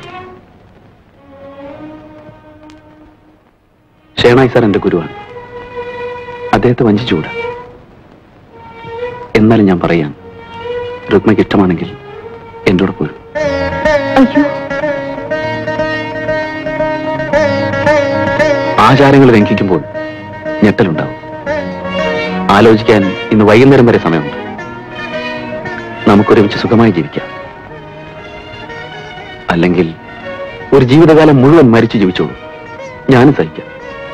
ഷേണായി സാർ എന്റെ ഗുരുവാണ് അദ്ദേഹത്തെ വഞ്ചിച്ചുകൂടാ എന്നാലും ഞാൻ പറയാം രുക്മയ്ക്ക് ഇഷ്ടമാണെങ്കിൽ എൻ്റെ കൂടെ പോരും അയ്യോ ആചാരങ്ങൾ ലംഘിക്കുമ്പോൾ ഞെട്ടലുണ്ടാവും ആലോചിക്കാൻ ഇന്ന് വൈകുന്നേരം വരെ സമയമുണ്ട് നമുക്കൊരുമിച്ച് സുഖമായി ജീവിക്കാം അല്ലെങ്കിൽ ഒരു ജീവിതകാലം മുഴുവൻ മരിച്ചു ജീവിച്ചോളൂ ഞാനും സഹിക്കാം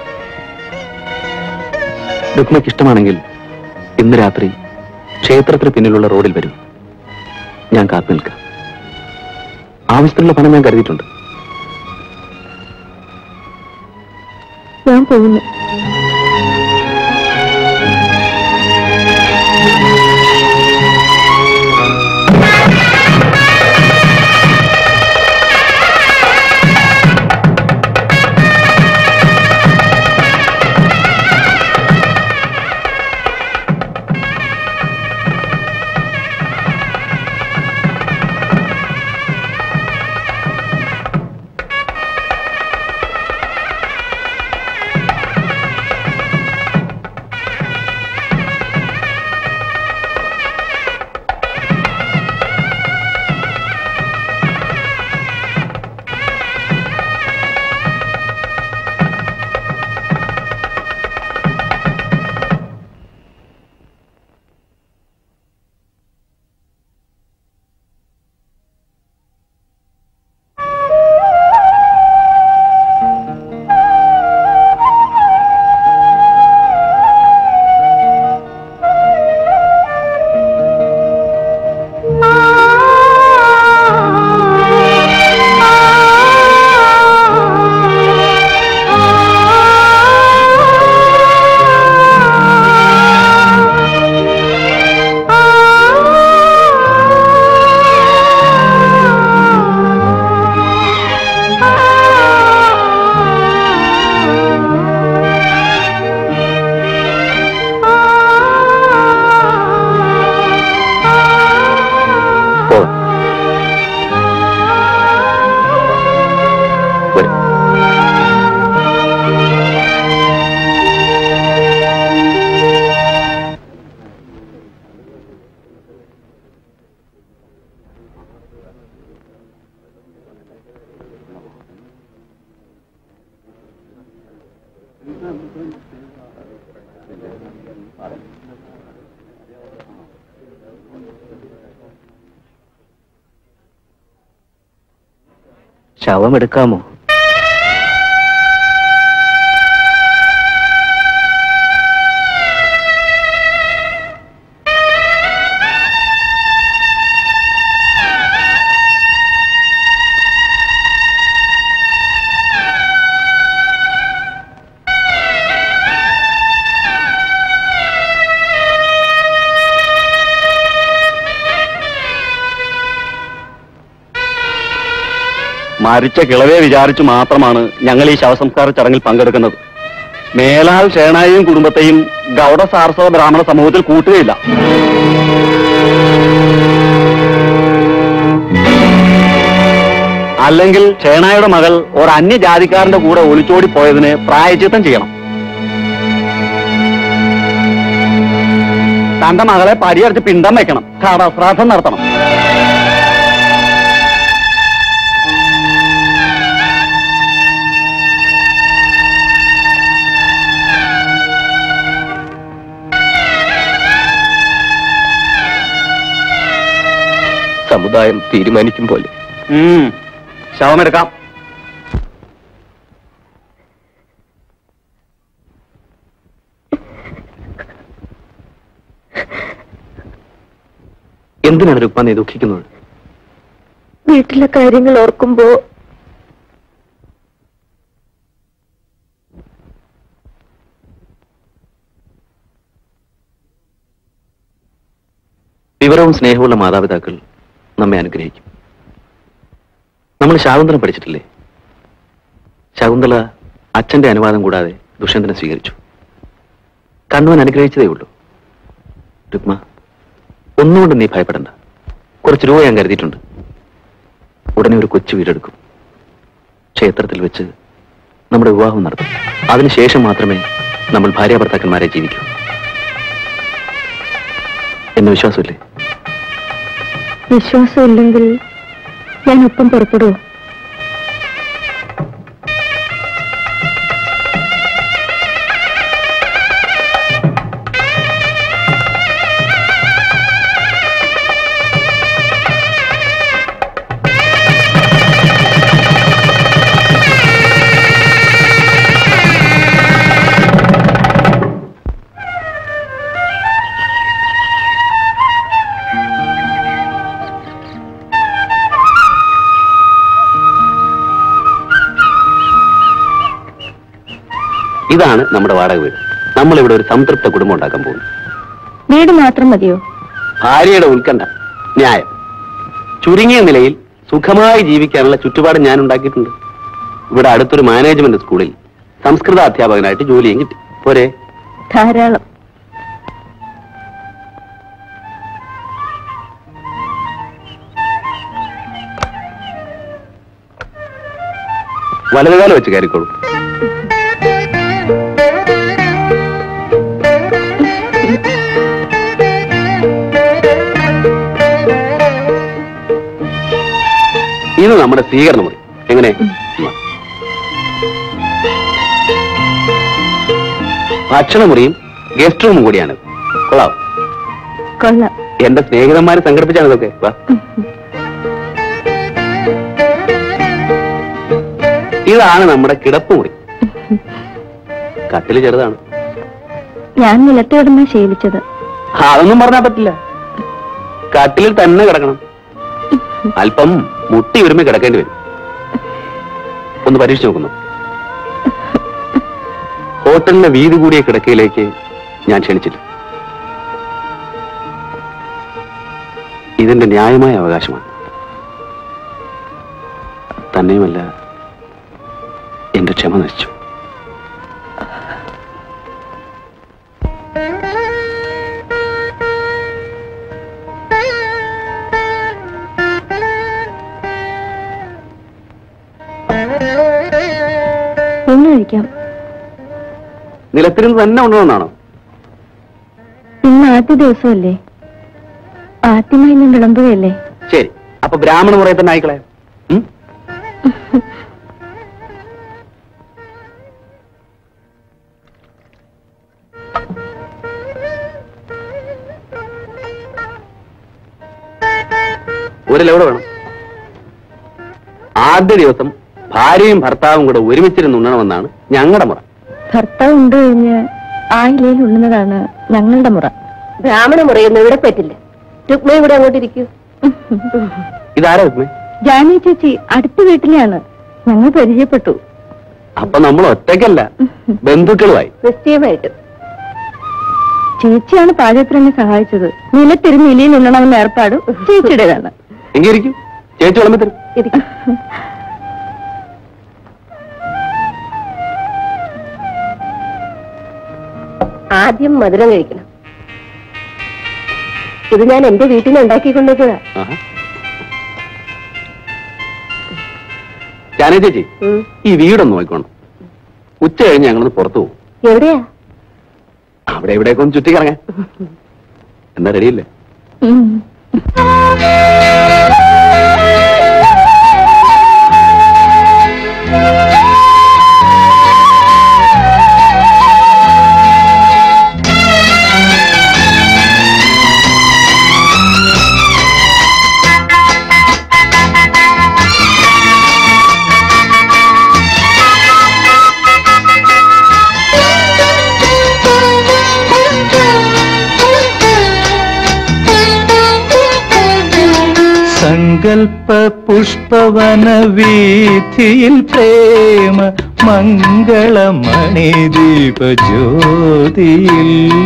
രുക്മയ്ക്ക് ഇഷ്ടമാണെങ്കിൽ ഇന്ന് രാത്രി ക്ഷേത്രത്തിന് പിന്നിലുള്ള റോഡിൽ വരും ഞാൻ കാത്തു നിൽക്കാം ആവശ്യത്തിനുള്ള പണം ഞാൻ കരുതിയിട്ടുണ്ട് ഞാൻ പോകുന്നു ശവം എടുക്കാമോ മരിച്ച കിളവെ വിചാരിച്ചു മാത്രമാണ് ഞങ്ങൾ ഈ ശവസംസ്കാര ചടങ്ങിൽ പങ്കെടുക്കുന്നത് മേലാൽ ഷേണായും കുടുംബത്തെയും ഗൗഡ സാർസവ ബ്രാഹ്മണ സമൂഹത്തിൽ കൂട്ടുകയില്ല അല്ലെങ്കിൽ ഷേണായുടെ മകൾ ഒരു അന്യജാതിക്കാരന്റെ കൂടെ ഒളിച്ചോടി പോയതിന് പ്രായച്ചിത്തം ചെയ്യണം തന്റെ മകളെ പരിയടിച്ച് പിണ്ടം വെക്കണം കടശ്രാദ്ധം നടത്തണം സമുദായം തീരുമാനിക്കും പോലെ ഉം. ശവമെടുക്കാം എന്തിനാണ് രുക്മ നീ ദുഃഖിക്കുന്നത് വീട്ടിലെ കാര്യങ്ങൾ ഓർക്കുമ്പോ വിവരവും സ്നേഹമുള്ള മാതാപിതാക്കൾ നമ്മെ അനുഗ്രഹിക്കും നമ്മൾ ശാകുന്തളം പഠിച്ചിട്ടില്ലേ ശകുന്തള അച്ഛന്റെ അനുവാദം കൂടാതെ ദുഷ്യന്തനെ സ്വീകരിച്ചു കണ്ണുവൻ അനുഗ്രഹിച്ചതേ ഉള്ളൂ രുക്മ ഒന്നുകൊണ്ട് നീ ഭയപ്പെടണ്ട കുറച്ച് രൂപ ഞാൻ കരുതിയിട്ടുണ്ട് ഉടനെ ഒരു കൊച്ചു വീടെടുക്കും ക്ഷേത്രത്തിൽ വെച്ച് നമ്മുടെ വിവാഹം നടത്തും അതിനുശേഷം മാത്രമേ നമ്മൾ ഭാര്യാഭർത്താക്കന്മാരെ ജീവിക്കൂ എന്നെ വിശ്വാസമില്ലേ വിശ്വാസമില്ലെങ്കിൽ ഞാൻ ഒപ്പം പുറപ്പെടുവോ ഇതാണ് നമ്മുടെ വാടക വീട് നമ്മൾ ഇവിടെ ഒരു സംതൃപ്ത കുടുംബം ഉണ്ടാക്കാൻ പോകുന്നു വീട് മാത്രം മതിയോ ഭാര്യയുടെ ഉത്കണ്ഠ ന്യായം ചുരുങ്ങിയ നിലയിൽ സുഖമായി ജീവിക്കാനുള്ള ചുറ്റുപാട് ഞാൻ ഉണ്ടാക്കിയിട്ടുണ്ട് ഇവിടെ അടുത്തൊരു മാനേജ്മെന്റ് സ്കൂളിൽ സംസ്കൃത അധ്യാപകനായിട്ട് ജോലിയും കിട്ടി പോരെ ധാരാളം വലതുകാലം വെച്ച് കയറിക്കോളൂ ഇത് നമ്മുടെ സ്വീകരണ മുറി എങ്ങനെ ഭക്ഷണമുറിയും ഗസ്റ്റ് റൂമും കൂടിയാണ് കൊള്ളാം കൊള്ളാം എന്റെ സ്നേഹിതന്മാര് സംഘടിപ്പിച്ചാണ് ഇതൊക്കെ വാ ഇതാണ് നമ്മുടെ കിടപ്പുമുറി കട്ടില് ചെറുതാണ് ഞാൻ നിലത്ത് കിടന്ന ശീലിച്ചത് ആ, അതൊന്നും പറഞ്ഞാൽ പറ്റില്ല കട്ടിലിൽ തന്നെ കിടക്കണം അല്പം മുട്ടി ഉരുമി കിടക്കേണ്ടി വരും ഒന്ന് പരീക്ഷിച്ച് നോക്കുന്നു ഹോട്ടലിലെ വീതി കൂടിയ കിടക്കയിലേക്ക് ഞാൻ ക്ഷണിച്ചില്ല ഇതിന്റെ ന്യായമായ അവകാശമാണ് തന്നെയുമല്ല എന്റെ ക്ഷമ നശിച്ചു ഒന്ന് കഴിക്കാം നിലത്തിരുന്ന് തന്നെ ഉണ്ടോന്നാണോ ഇന്ന് ആദ്യ ദിവസമല്ലേ ആദ്യമായി ഞാൻ വിളമ്പുകയല്ലേ ശരി അപ്പൊ ബ്രാഹ്മണ മുറയിൽ തന്നെ ആയിക്കളെ ഒരു ലെവഡ് വേണം ആദ്യ ദിവസം ഭാര്യയും ഭർത്താവും കൂടെ ഒരുമിച്ചിരുന്ന് ഉണ്ണണമെന്നാണ് ഞങ്ങളുടെ മുറ ഭർത്താവ് ഉണ്ട് കഴിഞ്ഞ് ആ ഇലയിൽ ഉണ്ണുന്നതാണ് ഞങ്ങളുടെ മുറ ബ്രാഹ്മണ മുറിയൊന്നും ഇവിടെ പറ്റില്ല രുക്മ ഇവിടെ അങ്ങോട്ട് ഇരിക്കൂ ഇതാരാ ഉമ്മേ ജാനി ചേച്ചി അടുത്ത വീട്ടിലെയാണ് ഞങ്ങൾ പരിചയപ്പെട്ടു അപ്പൊ നമ്മൾ ഒറ്റയ്ക്കല്ല ബന്ധുക്കളുമായി നിശ്ചയമായിട്ട് ചേച്ചിയാണ് പാചകത്തിന് എന്നെ സഹായിച്ചത് നിലത്തിരുന്ന് ഇലയിൽ ഉണ്ണണമെന്ന ഏർപ്പാട് ചേച്ചിയുടേതാണ് എങ്കിൽ ഇരിക്കും ചേച്ചി വിളമ്പത്തരും ഇരിക്കൂ ആദ്യം മധുരം കഴിക്കണം ഇത് ഞാൻ എന്റെ വീട്ടിൽ നിന്ന് ഉണ്ടാക്കിക്കൊണ്ടിരിക്കുന്നതാ ആഹാ. ജാനകി ചേച്ചി ഉം. ഈ വീടൊന്ന് നോക്കിക്കോണം ഉച്ച കഴിഞ്ഞ് ഞങ്ങളൊന്ന് പുറത്തു പോകും എവിടെയാ അവിടെ ഇവിടെയൊക്കെ ഒന്ന് ചുറ്റിക്കിറങ്ങാൻ എന്നാ റെഡിയല്ലേ ഉം. സങ്കൽപ്പ പുഷ്പവന വീഥിയിൽ പ്രേമ മംഗളമണി ദീപജ്യോതിയിൽ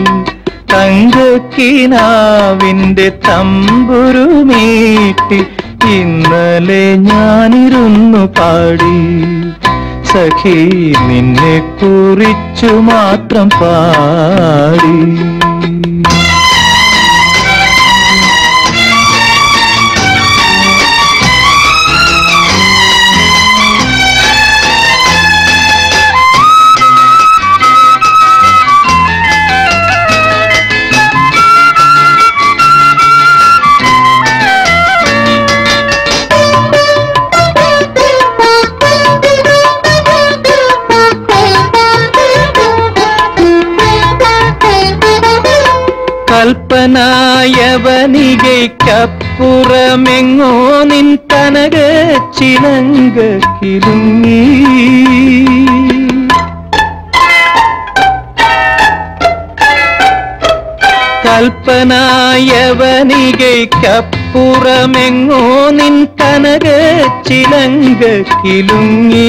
തങ്കക്കിനാവിന്റെ തമ്പുരുമീട്ടി ഇന്നലെ ഞാനിരുന്നു പാടി സഖി നിന്നെ കുറിച്ചു മാത്രം പാടി കൽപ്പനായവനികയ്ക്കപ്പുറമെങ്ങോ നിൻ കനക ചിലങ്ക കിലുങ്ങി കൽപ്പനായവനികയ്ക്കപ്പുറമെങ്ങോ നിൻ കനക ചിലങ്ക കിലുങ്ങി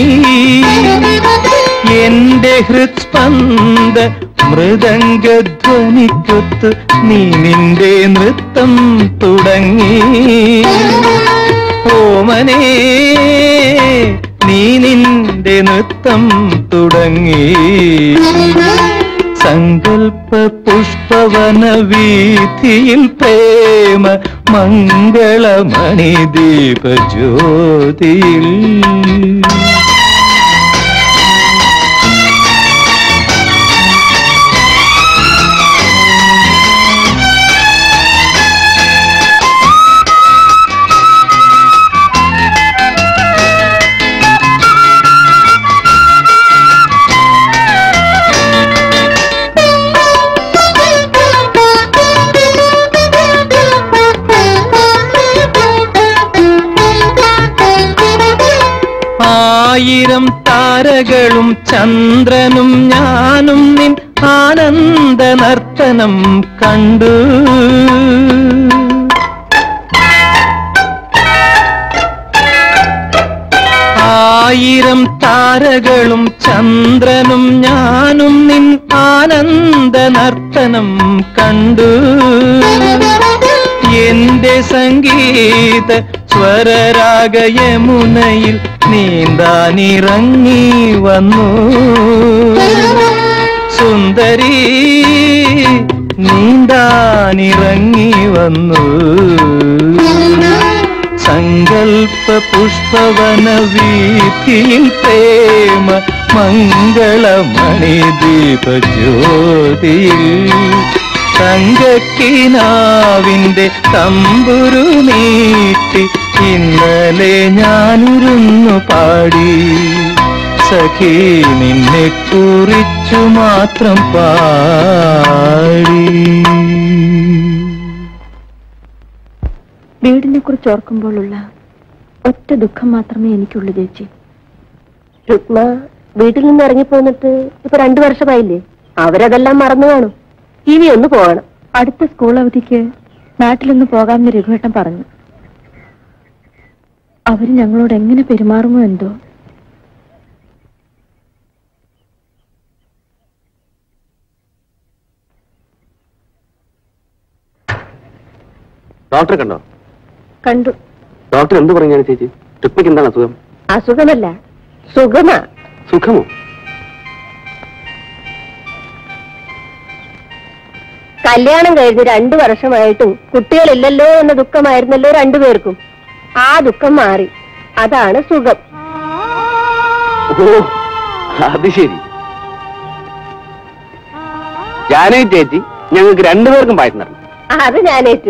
എന്റെ ഹൃത്സ്പന്ദ മൃദംഗധ്വനിക്കൊത്ത് നീ നിന്റെ നൃത്തം തുടങ്ങി ഓമനേ നീ നിന്റെ നൃത്തം തുടങ്ങി സങ്കൽപ്പ പുഷ്പവന വീഥിയിൽ പ്രേമ മംഗളമണി ദീപജ്യോതിയിൽ ആയിരം താരകളും ചന്ദ്രനും ഞാനും നിൻ ആനന്ദ നർത്തനം കണ്ടു ആയിരം താരകളും ചന്ദ്രനും ഞാനും നിൻ ആനന്ദ നർത്തനം കണ്ടു എന്റെ സംഗീത സ്വരരാഗ യമുനയിൽ നീന്താനിറങ്ങി വന്നു സുന്ദരി നീന്താനിറങ്ങി വന്നു സങ്കൽപ്പ പുഷ്പവന വീഥിയിൽ പ്രേമ മംഗളമണി ദീപജ്യോതിയിൽ തങ്കക്കിനാവിന്റെ തമ്പുരു നീട്ടി ഇന്നലെ ഞാനിരുന്നു പാടി സഖി നിന്നെ കുറിച്ചു മാത്രം പാടി വീടിനെ കുറിച്ച് ഓർക്കുമ്പോഴുള്ള ഒറ്റ ദുഃഖം മാത്രമേ എനിക്കുള്ളൂ ചേച്ചി രുക്മ വീട്ടിൽ നിന്ന് ഇറങ്ങിപ്പോന്നിട്ട് ഇപ്പൊ രണ്ടു വർഷമായില്ലേ അവരതെല്ലാം മറന്നു കാണും ഇനി ഒന്ന് പോകണം അടുത്ത സ്കൂൾ അവധിക്ക് നാട്ടിലൊന്ന് പോകാമെന്ന് രഘുവേട്ടൻ പറഞ്ഞു അവര് ഞങ്ങളോട് എങ്ങനെ പെരുമാറുമോ എന്തോ ഡോക്ടറെ കണ്ടോ കണ്ടു ഡോക്ടർ എന്ത് പറഞ്ഞാണ് ചേച്ചി രുക്മിക്ക് എന്താണ് അസുഖം അസുഖമല്ല സുഖമാ സുഖമോ കല്യാണം കഴിഞ്ഞ് രണ്ടു വർഷമായിട്ടും കുട്ടികളില്ലല്ലോ എന്ന ദുഃഖമായിരുന്നല്ലോ രണ്ടുപേർക്കും ആ ദുഃഖം മാറി അതാണ് സുഖം ഓ അത് ശരി ജാനകി ചേച്ചി ഞങ്ങൾക്ക് രണ്ടുപേർക്കും പായസം അത് ഞാനേറ്റു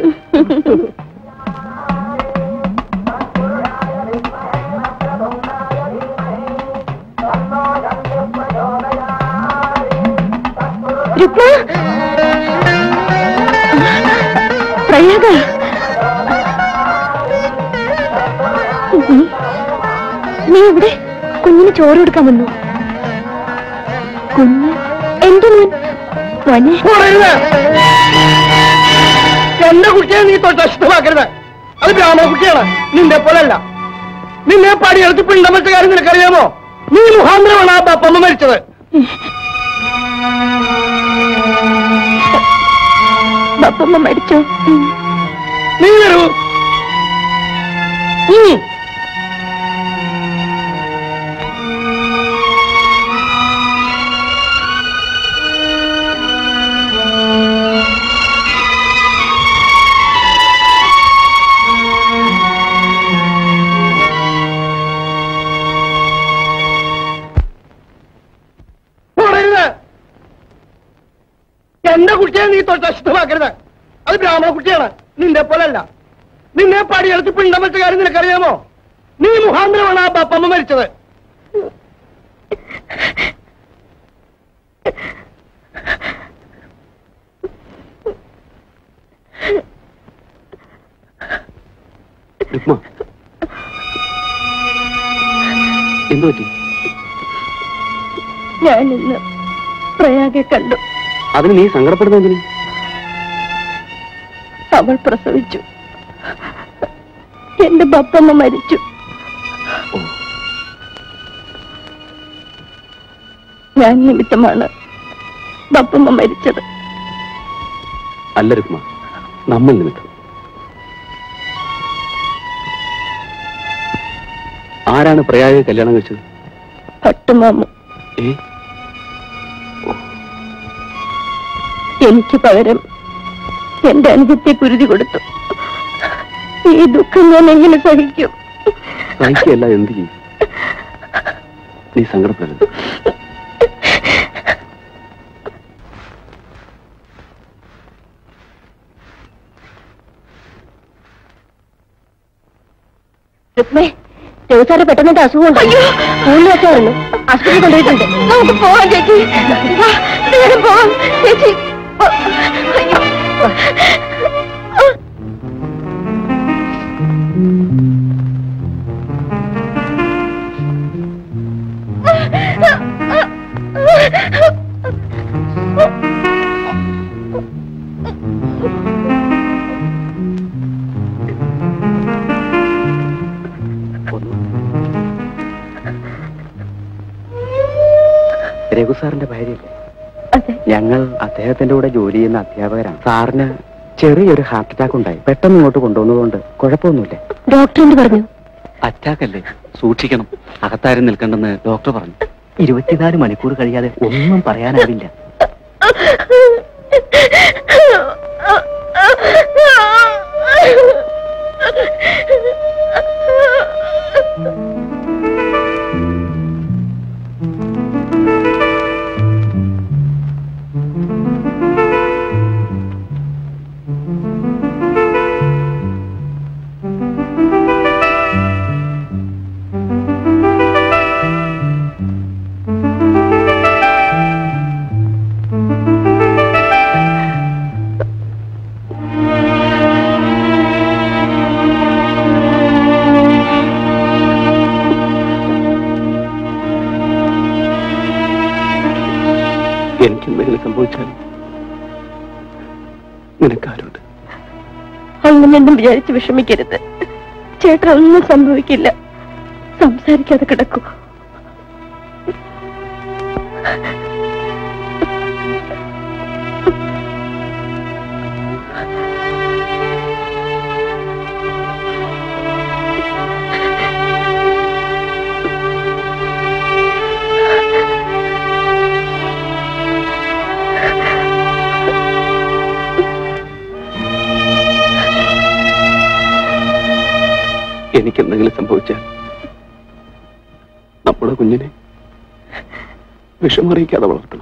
രുക്മ പ്രയാഗ നീ- നീ ഇവിടെ കുഞ്ഞിന് ചോറ് കൊടുക്കാൻ വന്നു കുഞ്ഞ് എന്റെ മോൻ മോനെ എന്റെ കുട്ടിയെ നീ തൊട്ട് അശുദ്ധമാക്കരുത് അത് ബ്രാഹ്മണ കുട്ടിയാണ് നിന്റെ പോലല്ല നിന്നെ പടിയെടുത്ത് പിണ്ടം വെച്ച കാര്യം നിനക്കറിയാമോ നീ മുഖാന്തരമാണ് ആ ബപ്പമ്മ മരിച്ചത് ബപ്പമ്മ മരിച്ചോ നീ വരൂ ഉം. തുടരുത്. എന്റെ കുട്ടിയെ നീ തൊട്ട് അശുദ്ധമാക്കരുത് അത് ബ്രാഹ്മണ കുട്ടിയാണ് നിന്റെ പോലല്ല നിന്നെ പടിയെടുത്ത് പിണ്ടം വെച്ച കാര്യം നിനക്കറിയാമോ നീ മുഖാന്തരമാണ് ആ ബപ്പമ്മ മരിച്ചത് രുക്മ എന്തു പറ്റി ഞാൻ ഇന്ന് പ്രയാഗെ കണ്ടു അതിന് നീ സങ്കടപ്പെടുന്ന എന്തിനു അവൾ പ്രസവിച്ചു എന്റെ ബപ്പമ്മ മരിച്ചു ഞാൻ നിമിത്തമാണ് ബപ്പമ്മ മരിച്ചത് അല്ല രുക്മ നമ്മൾ നിമിത്തം ആരാണ് പ്രയാഗ കല്യാണം കഴിച്ചത് പട്ടുമാമു ഏ എനിക്ക് പകരം എന്റെ അനുജത്തെ കുരുതി കൊടുത്തു ഈ ദുഃഖം ഞാൻ എങ്ങനെ സഹിക്കും സഹിക്കല്ല എന്ത് ചെയ്യും നീ സങ്കടപ്പെടരുത് രുക്മേ രഘുസാറ് പെട്ടെന്നിട്ട് അസുഖമുണ്ട് സ്കൂളിൽ വെച്ചായിരുന്നു ആശുപത്രി കൊണ്ടുപോയിട്ടുണ്ട് നമുക്ക് പോവാം ചേച്ചി വാ, വേഗം പോവാം ചേച്ചി അയ്യോ. രഘു സാറിന്റെ ഭാര്യയല്ലേ അതെ ഞങ്ങൾ അദ്ദേഹത്തിന്റെ കൂടെ ജോലി ചെയ്യുന്ന അധ്യാപകരാണ് സാറിന് ചെറിയൊരു ഹാർട്ട് അറ്റാക്ക് ഉണ്ടായി പെട്ടെന്ന് ഇങ്ങോട്ട് കൊണ്ടുവന്നതുകൊണ്ട് കുഴപ്പമൊന്നുമില്ല ഡോക്ടർ എന്ത് പറഞ്ഞു അറ്റാക്ക് അല്ലേ സൂക്ഷിക്കണം അകത്താരും നിൽക്കണ്ടെന്ന് ഡോക്ടർ പറഞ്ഞു ഇരുപത്തിനാല് മണിക്കൂർ കഴിയാതെ ഒന്നും പറയാനാവില്ല എനിക്കെന്തെങ്കിലും സംഭവിച്ചാൽ നിനക്കാരുണ്ട് അങ്ങനെയൊന്നും വിചാരിച്ച് വിഷമിക്കരുത് ചേട്ടൻ ഒന്നും സംഭവിക്കില്ല സംസാരിക്കാതെ കിടക്കൂ എനിക്കെന്തെങ്കിലും സംഭവിച്ചാൽ നമ്മുടെ കുഞ്ഞിനെ വിഷമറിയിക്കാതെ വളർത്തണം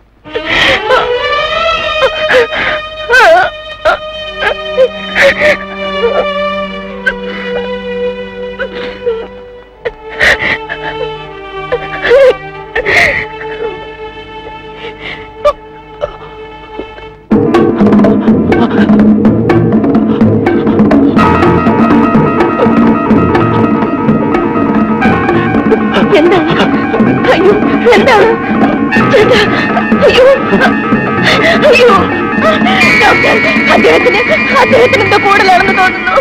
എന്താണ് അയ്യോ എന്താണ് ചേട്ടാ അയ്യോ അയ്യോ ഡോക്ടർ അദ്ദേഹത്തിന് അദ്ദേഹത്തിന് എന്തോ കൂടുതലാണെന്ന് തോന്നുന്നു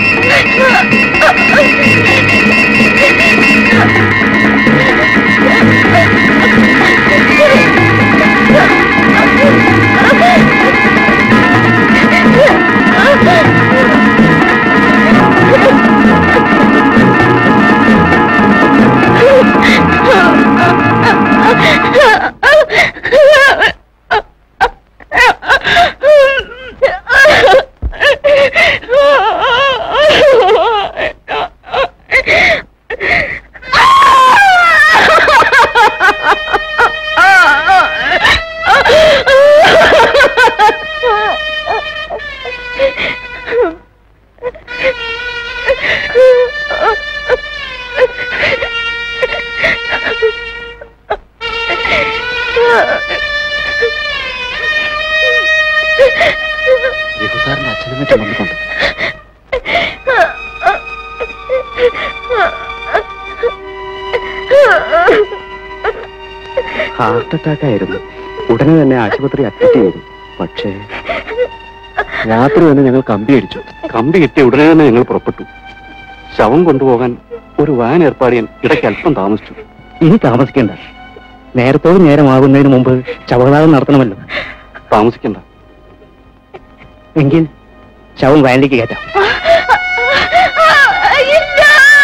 രഘുസാറിന്റെ അച്ഛനെ ചുമന്നിട്ടുണ്ട് ഹാർട്ട് അറ്റാക്ക് ആയിരുന്നു ഉടനെ തന്നെ ആശുപത്രി അഡ്മിറ്റ് ചെയ്തു പക്ഷേ രാത്രി തന്നെ ഞങ്ങൾ കമ്പി അടിച്ചു കമ്പി കിട്ടിയ ഉടനെ തന്നെ ഞങ്ങൾ പുറപ്പെട്ടു ശവം കൊണ്ടുപോകാൻ ഒരു വാൻ ഏർപ്പാട് ചെയ്യാൻ ഇടയ്ക്ക് അല്പം താമസിച്ചു ഇനി താമസിക്കണ്ട നേരത്തോട് നേരമാകുന്നതിന് മുമ്പ് ശവനാഥം നടത്തണമല്ലോ താമസിക്കണ്ട എങ്കിൽ ശവം വാനിലേക്ക് കയറ്റാം ഇല്ല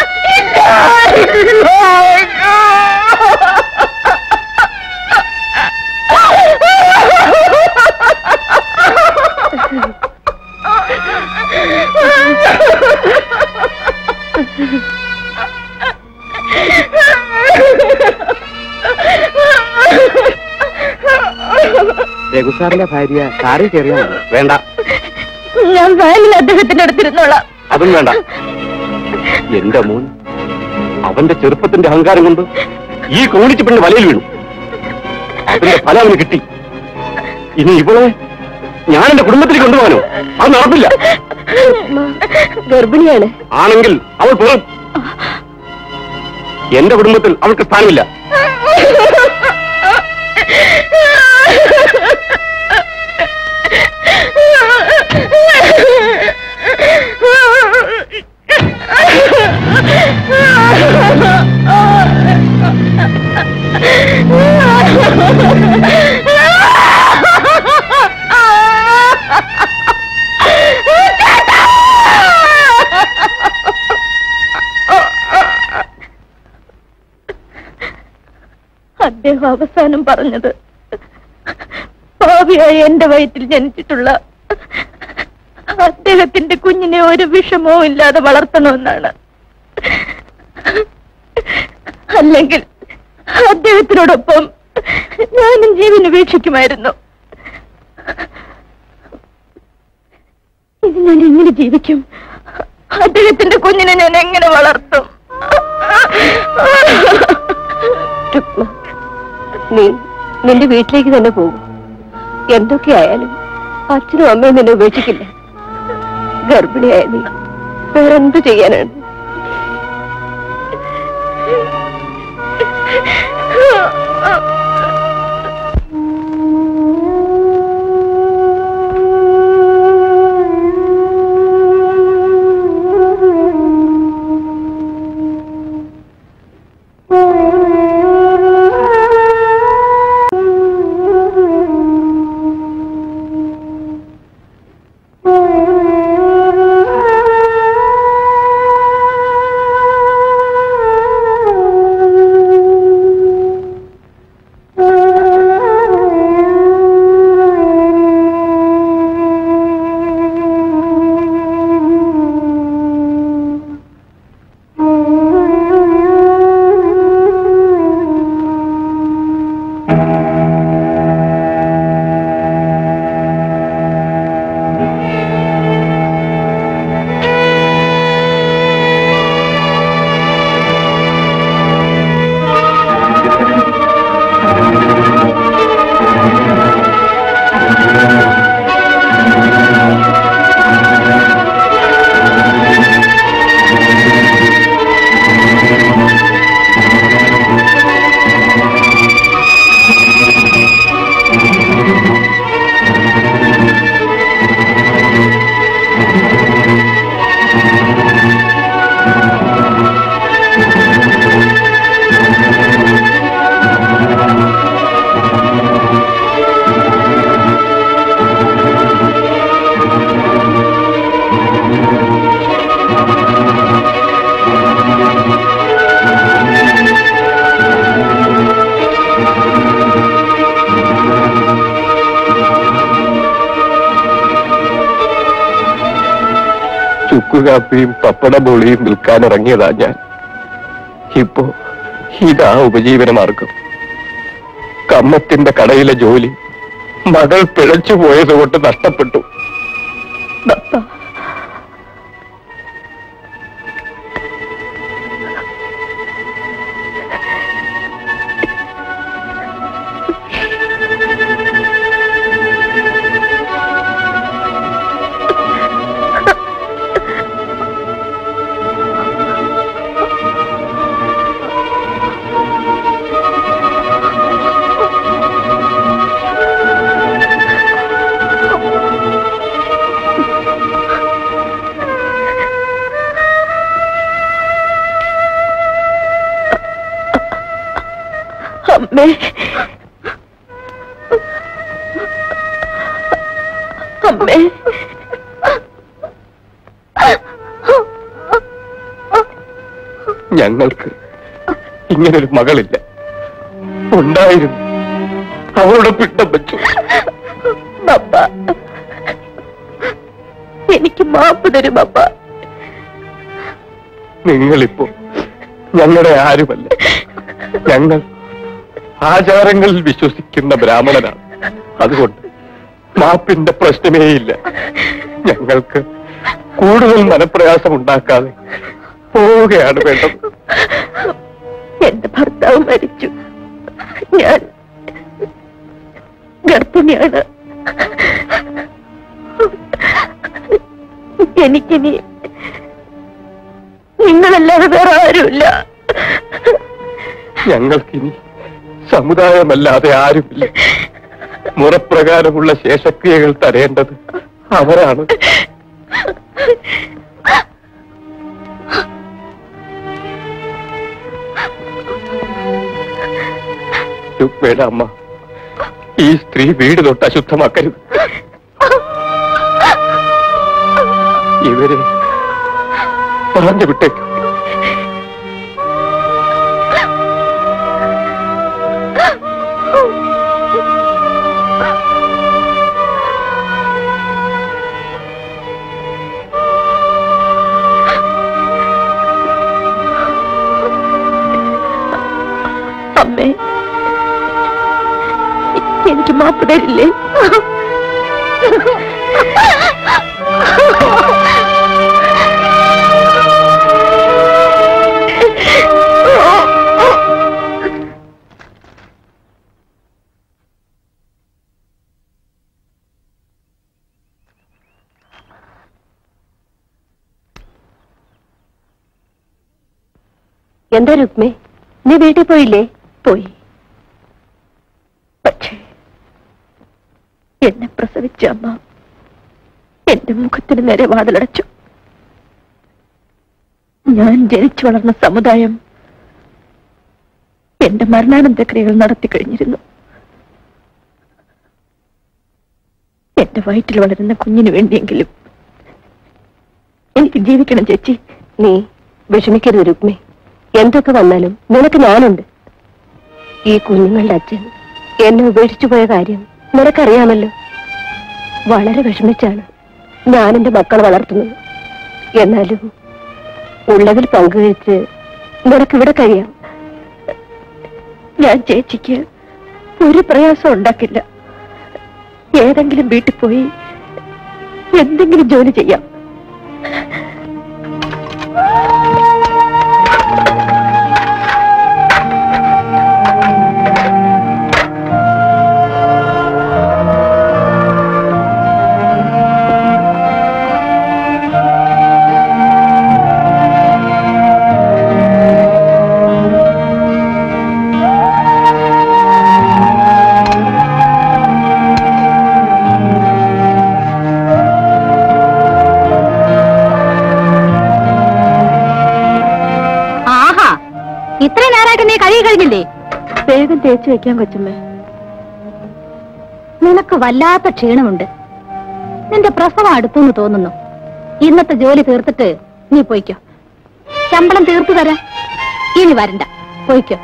രഘുസാറിന്റെ ഭാര്യ കാറിൽ കയറിയാ മതി. വേണ്ട ഞാൻ വാനിൽ അദ്ദേഹത്തിന്റെ അടുത്തിരുന്നോളാം അതും വേണ്ട എന്റെ മോൻ അവന്റെ ചെറുപ്പത്തിന്റെ അഹങ്കാരം കൊണ്ട് ഈ കോണിച്ച് പെണ്ണ് വലയിൽ വീണു അതിന്റെ ഫലം അവന് കിട്ടി ഇനി ഇവളെ ഞാൻ എന്റെ കുടുംബത്തിൽ കൊണ്ടുപോകാനോ അത് നടപ്പില്ല ഗർഭിണിയാണ് ആണെങ്കിൽ അവൾ പുറം എന്റെ കുടുംബത്തിൽ അവൾക്ക് സ്ഥാനമില്ല അദ്ദേഹം അവസാനം പറഞ്ഞത് ഭാവിയായി എന്റെ വയറ്റിൽ ജനിച്ചിട്ടുള്ള അദ്ദേഹത്തിന്റെ കുഞ്ഞിനെ ഒരു വിഷമവും ഇല്ലാതെ വളർത്തണമെന്നാണ് അല്ലെങ്കിൽ അദ്ദേഹത്തിനോടൊപ്പം ഞാനും ജീവൻ ഉപേക്ഷിക്കുമായിരുന്നു ഇത് ഞാൻ എങ്ങനെ ജീവിക്കും അദ്ദേഹത്തിന്റെ കുഞ്ഞിനെ ഞാൻ എങ്ങനെ വളർത്തും രുക്മ, നീ നിന്റെ വീട്ടിലേക്ക് തന്നെ പോകും എന്തൊക്കെയായാലും അച്ഛനും അമ്മയും നിന്നെ ഉപേക്ഷിക്കില്ല ഗർഭിണിയായ നീ വേറെന്ത് ചെയ്യാനാണ് ചുക്ക് കാപ്പിയും പപ്പട ബോളിയും വിൽക്കാനിറങ്ങിയതാ ഞാൻ ഇപ്പോ ഇതാ ഉപജീവന മാർഗം കമ്മത്തിന്റെ കടയിലെ ജോലി മകൾ പിഴച്ചു പോയത് കൊണ്ട് നഷ്ടപ്പെട്ടു ബപ്പ അമ്മേ അമ്മേ ഞങ്ങൾക്ക് ഇങ്ങനൊരു മകളില്ല ഉണ്ടായിരുന്നു അവളുടെ പിണ്ടം വെച്ചു ബപ്പ എനിക്ക് മാപ്പ് തരും ബപ്പ നിങ്ങളിപ്പോ ഞങ്ങളുടെ ആരുമല്ല ഞങ്ങൾ ആചാരങ്ങളിൽ വിശ്വസിക്കുന്ന ബ്രാഹ്മണനാണ് അതുകൊണ്ട് മാപ്പിന്റെ പ്രശ്നമേയില്ല ഞങ്ങൾക്ക് കൂടുതൽ മനപ്രയാസം ഉണ്ടാക്കാതെ പോവുകയാണ് വേണ്ടത് എന്റെ ഭർത്താവ് മരിച്ചു ഞാൻ ഗർഭിണിയാണ് എനിക്കിനി നിങ്ങളല്ലാതെ വേറെ ആരുമില്ല ഞങ്ങൾക്കിനി സമുദായമല്ലാതെ ആരുമില്ല മുറപ്രകാരമുള്ള ശേഷക്രിയകൾ തടയേണ്ടത് അവരാണ് രുക്മയുടെ അമ്മ ഈ സ്ത്രീ വീട് തൊട്ട് അശുദ്ധമാക്കരുത് ഇവരെ പറഞ്ഞു വിട്ടേക്കും അമ്മേ എനിക്ക് മാപ്പ് തരില്ലേ എന്താ രുക്മേ നീ വീട്ടിൽ പോയില്ലേ പോയി പക്ഷേ എന്നെ പ്രസവിച്ച അമ്മ എന്റെ മുഖത്തിന് നേരെ വാതിലടച്ചു ഞാൻ ജനിച്ചു വളർന്ന സമുദായം എന്റെ മരണാനന്തര ക്രിയകൾ നടത്തി കഴിഞ്ഞിരുന്നു എന്റെ വയറ്റിൽ വളരുന്ന കുഞ്ഞിന് വേണ്ടിയെങ്കിലും എനിക്ക് ജീവിക്കണം ചേച്ചി നീ വിഷമിക്കരുത് രുക്മേ എന്തൊക്കെ വന്നാലും നിനക്ക് ഞാനുണ്ട് ഈ കുഞ്ഞുങ്ങളുടെ അച്ഛൻ എന്നെ ഉപേക്ഷിച്ചു പോയ കാര്യം നിനക്കറിയാമല്ലോ വളരെ വിഷമിച്ചാണ് ഞാൻ എന്റെ മക്കളെ വളർത്തുന്നത് എന്നാലും ഉള്ളതിൽ പങ്കുവെച്ച് നിനക്കിവിടെ കഴിയാം ഞാൻ ചേച്ചിക്ക് ഒരു പ്രയാസം ഉണ്ടാക്കില്ല ഏതെങ്കിലും വീട്ടിൽ പോയി എന്തെങ്കിലും ജോലി ചെയ്യാം ആഹാ ഇത്ര നേരമായിട്ട് നീ കഴി കഴിഞ്ഞില്ലേ വേഗം തേച്ച് വെക്കാൻ കൊച്ചമ്മേ നിനക്ക് വല്ലാത്ത ക്ഷീണമുണ്ട് നിന്റെ പ്രസവം അടുത്തെന്ന് തോന്നുന്നു ഇന്നത്തെ ജോലി തീർത്തിട്ട് നീ പോയിക്കോ ശമ്പളം തീർത്തു തരാം ഇനി വരണ്ട പോയിക്കോ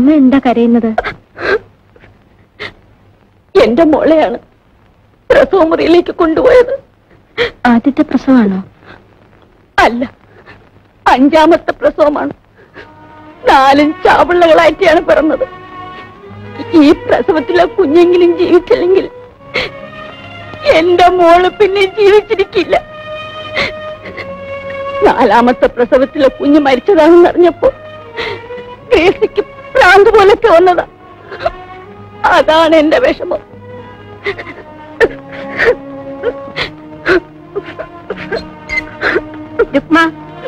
അമ്മ എന്താ കരയുന്നത് എന്റെ മോളെയാണ് പ്രസവമുറിയിലേക്ക് കൊണ്ടുപോയത് ആദ്യത്തെ പ്രസവമാണോ അല്ല അഞ്ചാമത്തെ പ്രസവമാണ് നാലും ചാപിള്ളകളായിട്ടാണ് പിറന്നത് ഈ പ്രസവത്തിലെ കുഞ്ഞെങ്കിലും ജീവിച്ചില്ലെങ്കിൽ എന്റെ മോള് പിന്നെ ജീവിച്ചിരിക്കില്ല നാലാമത്തെ പ്രസവത്തിലെ കുഞ്ഞ് മരിച്ചതാണെന്ന് അറിഞ്ഞപ്പോ ഗ്രേസിക്ക് ഭ്രാന്ത് പോലൊക്കെ വന്നതാ അതാണ് എന്റെ വിഷമം രുക്മ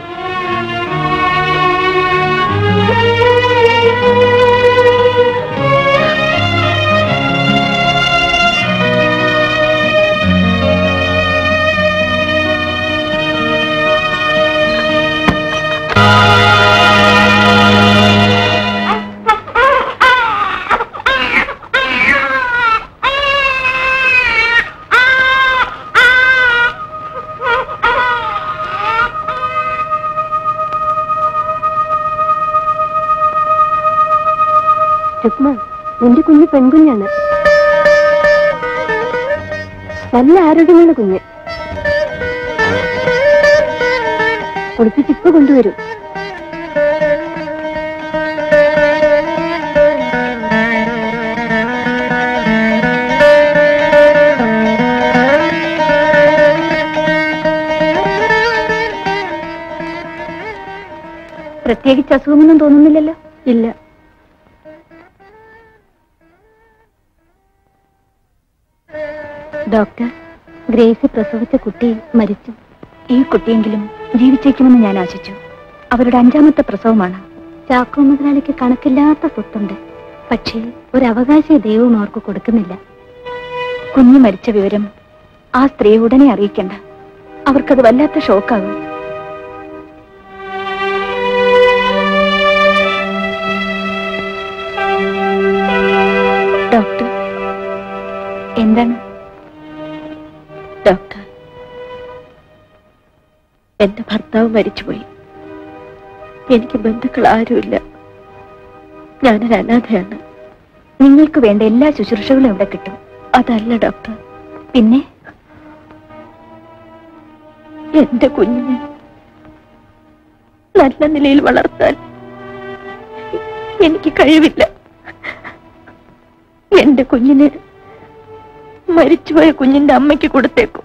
രുക്മ നിന്റെ കുഞ്ഞ് പെൺകുഞ്ഞാണ് നല്ല ആരോഗ്യമുള്ള കുഞ്ഞ് കുളിപ്പിച്ച് ഇപ്പൊ കൊണ്ടുവരും പ്രത്യേകിച്ച് അസുഖമൊന്നും തോന്നുന്നില്ലല്ലോ ഇല്ല ഡോക്ടർ ഗ്രേസി പ്രസവിച്ച കുട്ടി മരിച്ചു ഈ കുട്ടിയെങ്കിലും ജീവിച്ചേക്കുമെന്ന് ഞാൻ ആശിച്ചു അവരുടെ അഞ്ചാമത്തെ പ്രസവമാണ് ചാക്കോ മുതലാളിക്ക് കണക്കില്ലാത്ത സ്വത്തുണ്ട് പക്ഷേ ഒരു അവകാശ ദൈവവും അവർക്ക് കൊടുക്കുന്നില്ല കുഞ്ഞു മരിച്ച വിവരം ആ സ്ത്രീ ഉടനെ അറിയിക്കണ്ട അവർക്കത് വല്ലാത്ത ഷോക്കാകും ഡോക്ടർ എന്താണ് ഡോക്ടർ എന്റെ ഭർത്താവ് മരിച്ചുപോയി എനിക്ക് ബന്ധുക്കൾ ആരുമില്ല ഞാനൊരു അനാഥയാണ് നിങ്ങൾക്ക് വേണ്ട എല്ലാ ശുശ്രൂഷകളും ഇവിടെ കിട്ടും അതല്ല ഡോക്ടർ പിന്നെ എന്റെ കുഞ്ഞിനെ നല്ല നിലയിൽ വളർത്താൻ എനിക്ക് കഴിവില്ല എന്റെ കുഞ്ഞിനെ മരിച്ചുപോയ കുഞ്ഞിന്റെ അമ്മയ്ക്ക് കൊടുത്തേക്കും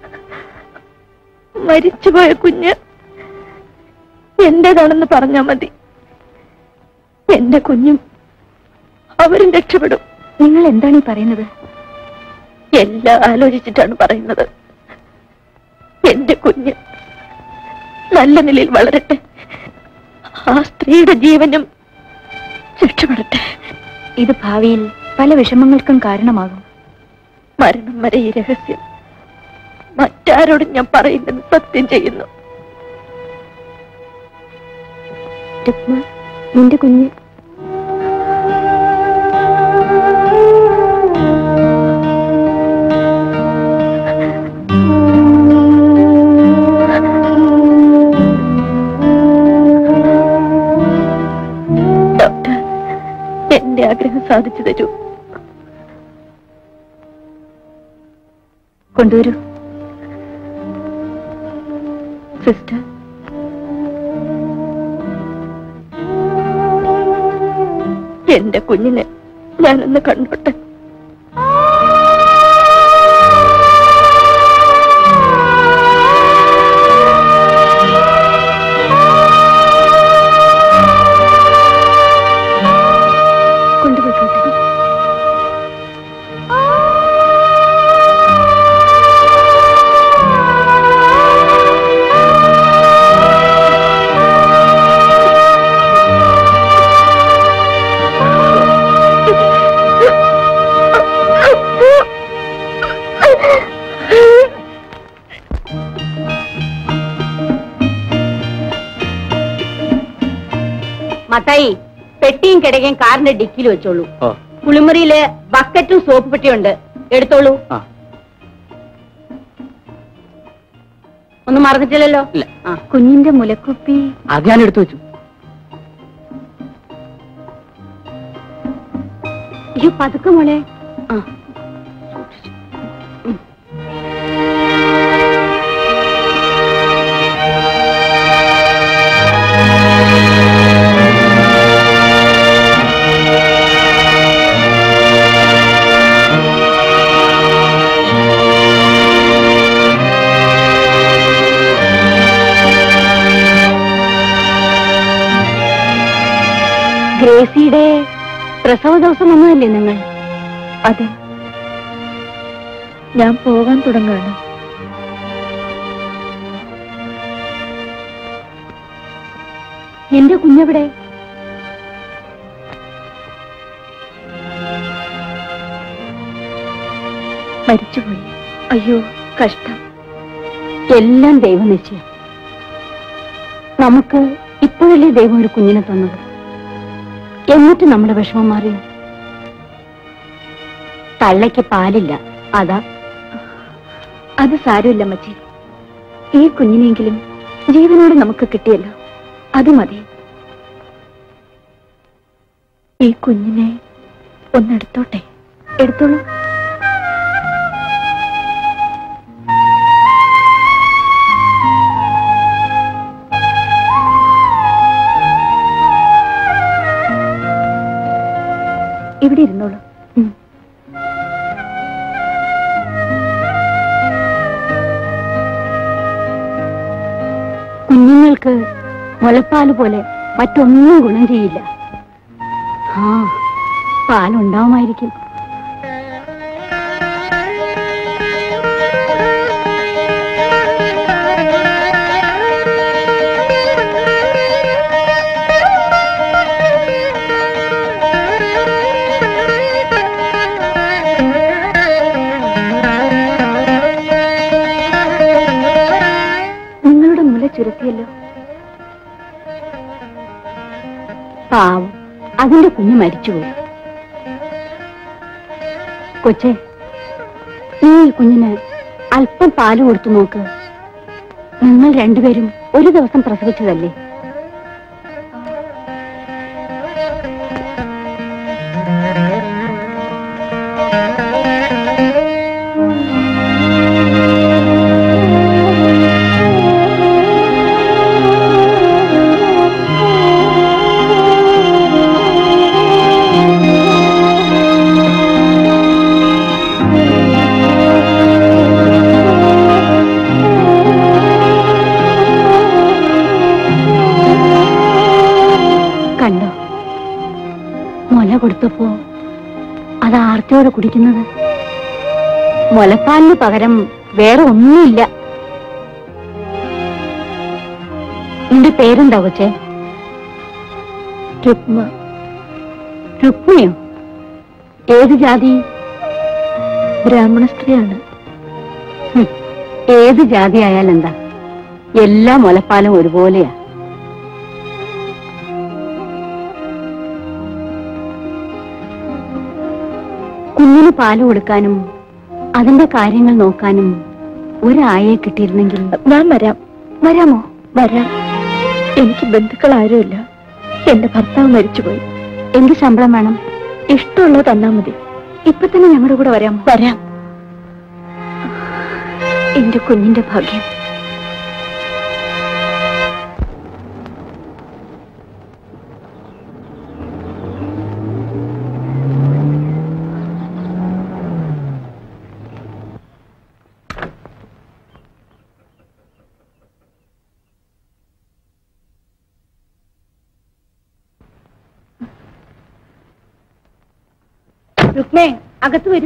മരിച്ചുപോയ കുഞ്ഞ് എന്റേതാണെന്ന് പറഞ്ഞാ മതി എന്റെ കുഞ്ഞും അവരും രക്ഷപ്പെടും നിങ്ങൾ എന്താണ് ഈ പറയുന്നത് എല്ലാം ആലോചിച്ചിട്ടാണ് പറയുന്നത് എന്റെ കുഞ്ഞ് നല്ല നിലയിൽ വളരട്ടെ ആ സ്ത്രീയുടെ ജീവനും രക്ഷപ്പെടട്ടെ ഇത് ഭാവിയിൽ പല വിഷമങ്ങൾക്കും കാരണമാകും മരണം വരെ ഈ രഹസ്യം മറ്റാരോടും ഞാൻ പറയുന്നത് സത്യം ചെയ്യുന്നു രുക്മ, നിന്റെ കുഞ്ഞ് ഡോക്ടർ എന്റെ ആഗ്രഹം സാധിച്ചു തരൂ കൊണ്ടുവരൂ സിസ്റ്റർ എന്റെ കുഞ്ഞിനെ ഞാനൊന്ന് കണ്ടോട്ടെ കൊണ്ടുപോയിക്കോട്ടെ മത്തായി പെട്ടിയും കിടക്കയും കാറിന്റെ ഡിക്കിയിൽ വെച്ചോളൂ ഓ കുളിമുറിയില് ബക്കറ്റും സോപ്പ് പെട്ടിയുണ്ട് എടുത്തോളൂ ആ ഒന്നും മറന്നിട്ടില്ലല്ലോ ഇല്ല ആ കുഞ്ഞിന്റെ മുലക്കുപ്പി അത് ഞാൻ എടുത്തു വെച്ചു അയ്യോ പതുക്കെ മോളെ ആ ഗ്രേസിയുടെ പ്രസവ ദിവസം വന്നതല്ലേ നിങ്ങൾ അതെ ഞാൻ പോകാൻ തുടങ്ങുകയാണ് എന്റെ കുഞ്ഞെവിടെ മരിച്ചുപോയി അയ്യോ കഷ്ടം എല്ലാം ദൈവനിശ്ചയം നമുക്ക് ഇപ്പോഴല്ലേ ദൈവം ഒരു കുഞ്ഞിനെ തന്നത് എന്നിട്ട് നമ്മുടെ വിഷമം മാറി തള്ളയ്ക്ക് പാലില്ല അതാ അത് സാരമില്ല മച്ചി ഈ കുഞ്ഞിനെങ്കിലും ജീവനോടെ നമുക്ക് കിട്ടിയല്ലോ അത് മതി ഈ കുഞ്ഞിനെ ഒന്നെടുത്തോട്ടെ എടുത്തോളൂ ഇവിടെ ഇരുന്നോളൂ ഉം. കുഞ്ഞുങ്ങൾക്ക് മുലപ്പാല് പോലെ മറ്റൊന്നും ഗുണം ചെയ്യില്ല ആ പാലുണ്ടാവുമായിരിക്കും നിങ്ങളുടെ മുല ചുരുത്തിയല്ലോ പാവം അതിന്റെ കുഞ്ഞ് മരിച്ചുപോയി കൊച്ചെ നീ ഈ കുഞ്ഞിന് അല്പം പാല് കൊടുത്തു നോക്ക് നിങ്ങൾ രണ്ടുപേരും ഒരു ദിവസം പ്രസവിച്ചതല്ലേ കണ്ടോ മുല കൊടുത്തപ്പോ അത് ആർത്തിയോടെ കുടിക്കുന്നത് മുലപ്പാലിന് പകരം വേറെ ഒന്നുമില്ല നിന്റെ പേരെന്താ കൊച്ചേ രുക്മ രുക്മിയോ ഏത് ജാതി ബ്രാഹ്മണ സ്ത്രീയാണ് ഹും, ഏത് ജാതി ആയാലെന്താ എല്ലാ മുലപ്പാലും ഒരുപോലെയാ കുഞ്ഞിന് പാല് കൊടുക്കാനും അതിന്റെ കാര്യങ്ങൾ നോക്കാനും ഒരായെ കിട്ടിയിരുന്നെങ്കിൽ ഞാൻ വരാം വരാമോ വരാം എനിക്ക് ബന്ധുക്കൾ ആരുമില്ല എന്റെ ഭർത്താവ് മരിച്ചുപോയി എന്ത് ശമ്പളം വേണം ഇഷ്ടമുള്ളത് തന്നാ മതി ഇപ്പൊ തന്നെ ഞങ്ങളുടെ കൂടെ വരാമോ വരാം എന്റെ കുഞ്ഞിന്റെ ഭാഗ്യം രുക്മേ അകത്ത് വരൂ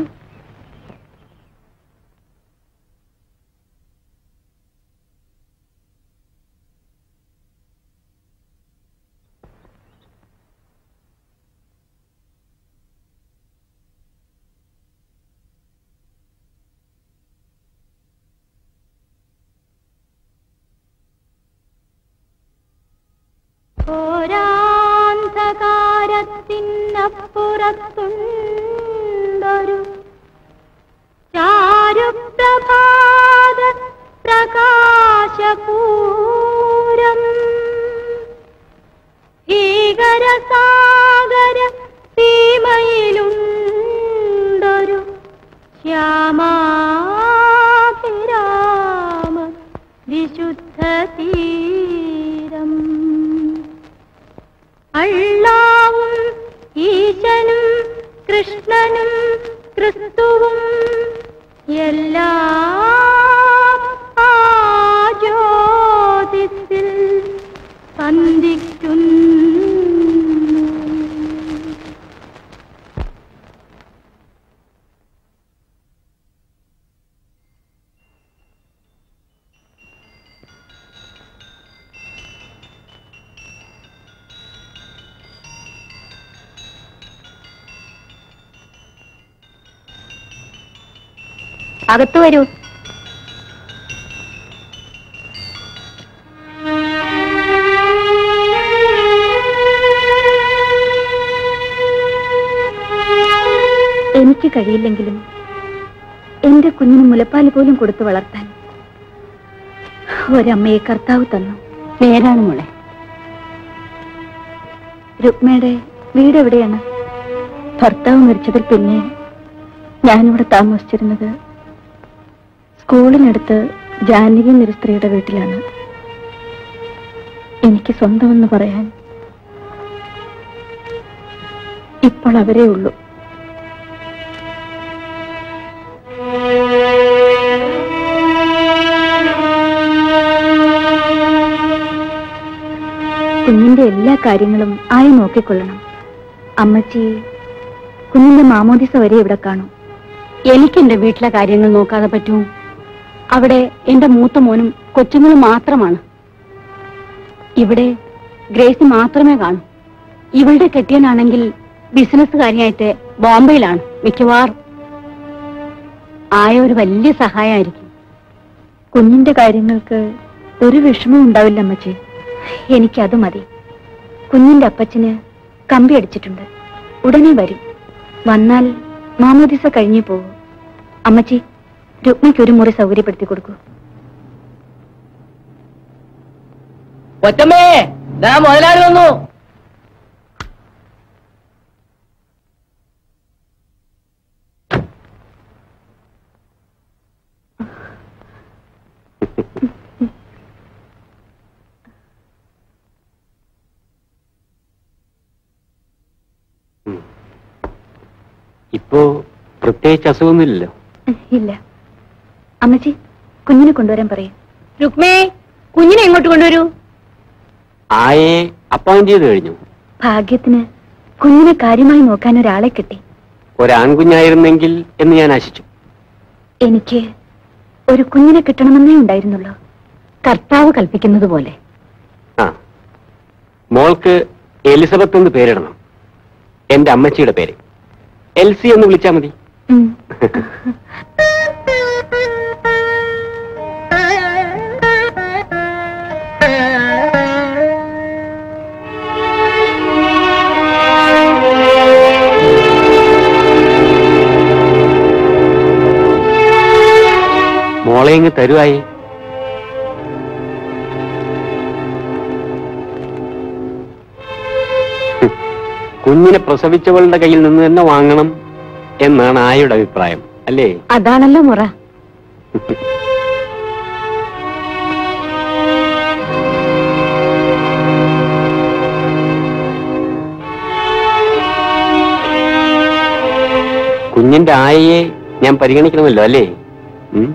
ഘോരാന്ധകാരത്തിനപ്പുറത്തുണ്ടൊരു ചാരുപ്രഭാത പ്രകാശപൂരം ഭീകരസാഗര സീമയിലുണ്ട് ശ്യാമാഭിരാമ വിശുദ്ധ തീരം അള്ളാവും ഈശനും കൃഷ്ണനും ക്രിസ്തുവും എല്ലാം ആ ജ്യോതിസിൽ സന്ധിക്കുന്നു അകത്തു വരൂ എനിക്ക് കഴിയില്ലെങ്കിലും എന്റെ കുഞ്ഞിന് മുലപ്പാൽ പോലും കൊടുത്തു വളർത്താൻ ഒരമ്മയെ കർത്താവ് തന്നു നേരാണ് മോളെ രുക്മയുടെ വീട് എവിടെയാണ് ഭർത്താവ് മരിച്ചതിൽ പിന്നെ ഞാനിവിടെ താമസിച്ചിരുന്നത് സ്കൂളിനടുത്ത് ജാനകി എന്നൊരു സ്ത്രീയുടെ വീട്ടിലാണ് എനിക്ക് സ്വന്തമെന്ന് പറയാൻ ഇപ്പോൾ അവരേ ഉള്ളൂ കുഞ്ഞിന്റെ എല്ലാ കാര്യങ്ങളും ആയി നോക്കിക്കൊള്ളണം അമ്മച്ചി കുഞ്ഞിന്റെ മാമോദിസ വരെ ഇവിടെ കാണും എനിക്ക് എന്റെ വീട്ടിലെ കാര്യങ്ങൾ നോക്കാതെ പറ്റൂ അവിടെ എന്റെ മൂത്ത മോനും കൊച്ചുങ്ങളും മാത്രമാണ് ഇവിടെ ഗ്രേസി മാത്രമേ കാണൂ ഇവളുടെ കെട്ടിയനാണെങ്കിൽ ബിസിനസ്സുകാരിയായിട്ട് ബോംബെയിലാണ് മിക്കവാറും ആയ ഒരു വലിയ സഹായമായിരിക്കും കുഞ്ഞിന്റെ കാര്യങ്ങൾക്ക് ഒരു വിഷമവും ഉണ്ടാവില്ല അമ്മച്ചി എനിക്കത് മതി കുഞ്ഞിന്റെ അപ്പച്ചന് കമ്പി അടിച്ചിട്ടുണ്ട് ഉടനെ വരും വന്നാൽ മാമോദിസ കഴിഞ്ഞേ പോകൂ അമ്മച്ചി രുക്മിക്ക് ഒരു മുറി സൗകര്യപ്പെടുത്തി കൊടുക്കൂ കൊച്ചമ്മേ ദാ മുതലാളി വന്നു ഇപ്പോ പ്രത്യേകിച്ച് അസുഖമൊന്നുമില്ലല്ലോ ഇല്ല അമ്മച്ചി കുഞ്ഞിനെ കൊണ്ടുവരാൻ പറയും രുക്മേ കുഞ്ഞിനെ എങ്ങോട്ട് കൊണ്ടുവരൂ ആയെ അപ്പോയിന്റ് ചെയ്ത് കഴിഞ്ഞു ഭാഗ്യത്തിന് കുഞ്ഞിനെ കാര്യമായി നോക്കാൻ ഒരാളെ കിട്ടി ഒരാൺകുഞ്ഞായിരുന്നെങ്കിൽ എന്ന് ഞാൻ ആശിച്ചു എനിക്ക് ഒരു കുഞ്ഞിനെ കിട്ടണമെന്നേ ഉണ്ടായിരുന്നുള്ളൂ കർത്താവ് കൽപ്പിക്കുന്നത് പോലെ ആ മോൾക്ക് എലിസബത്ത് എന്ന് പേരിടണം എന്റെ അമ്മച്ചിയുടെ പേര് എൽസി എന്ന് വിളിച്ചാ മതി ഉം. മോളെ ഇങ്ങ് തരുവായി കുഞ്ഞിനെ പ്രസവിച്ചവളുടെ കയ്യിൽ നിന്ന് തന്നെ വാങ്ങണം എന്നാണ് ആയുടെ അഭിപ്രായം അല്ലേ അതാണല്ലോ മുറ കുഞ്ഞിന്റെ ആയയെ ഞാൻ പരിഗണിക്കണമല്ലോ അല്ലേ ഉം?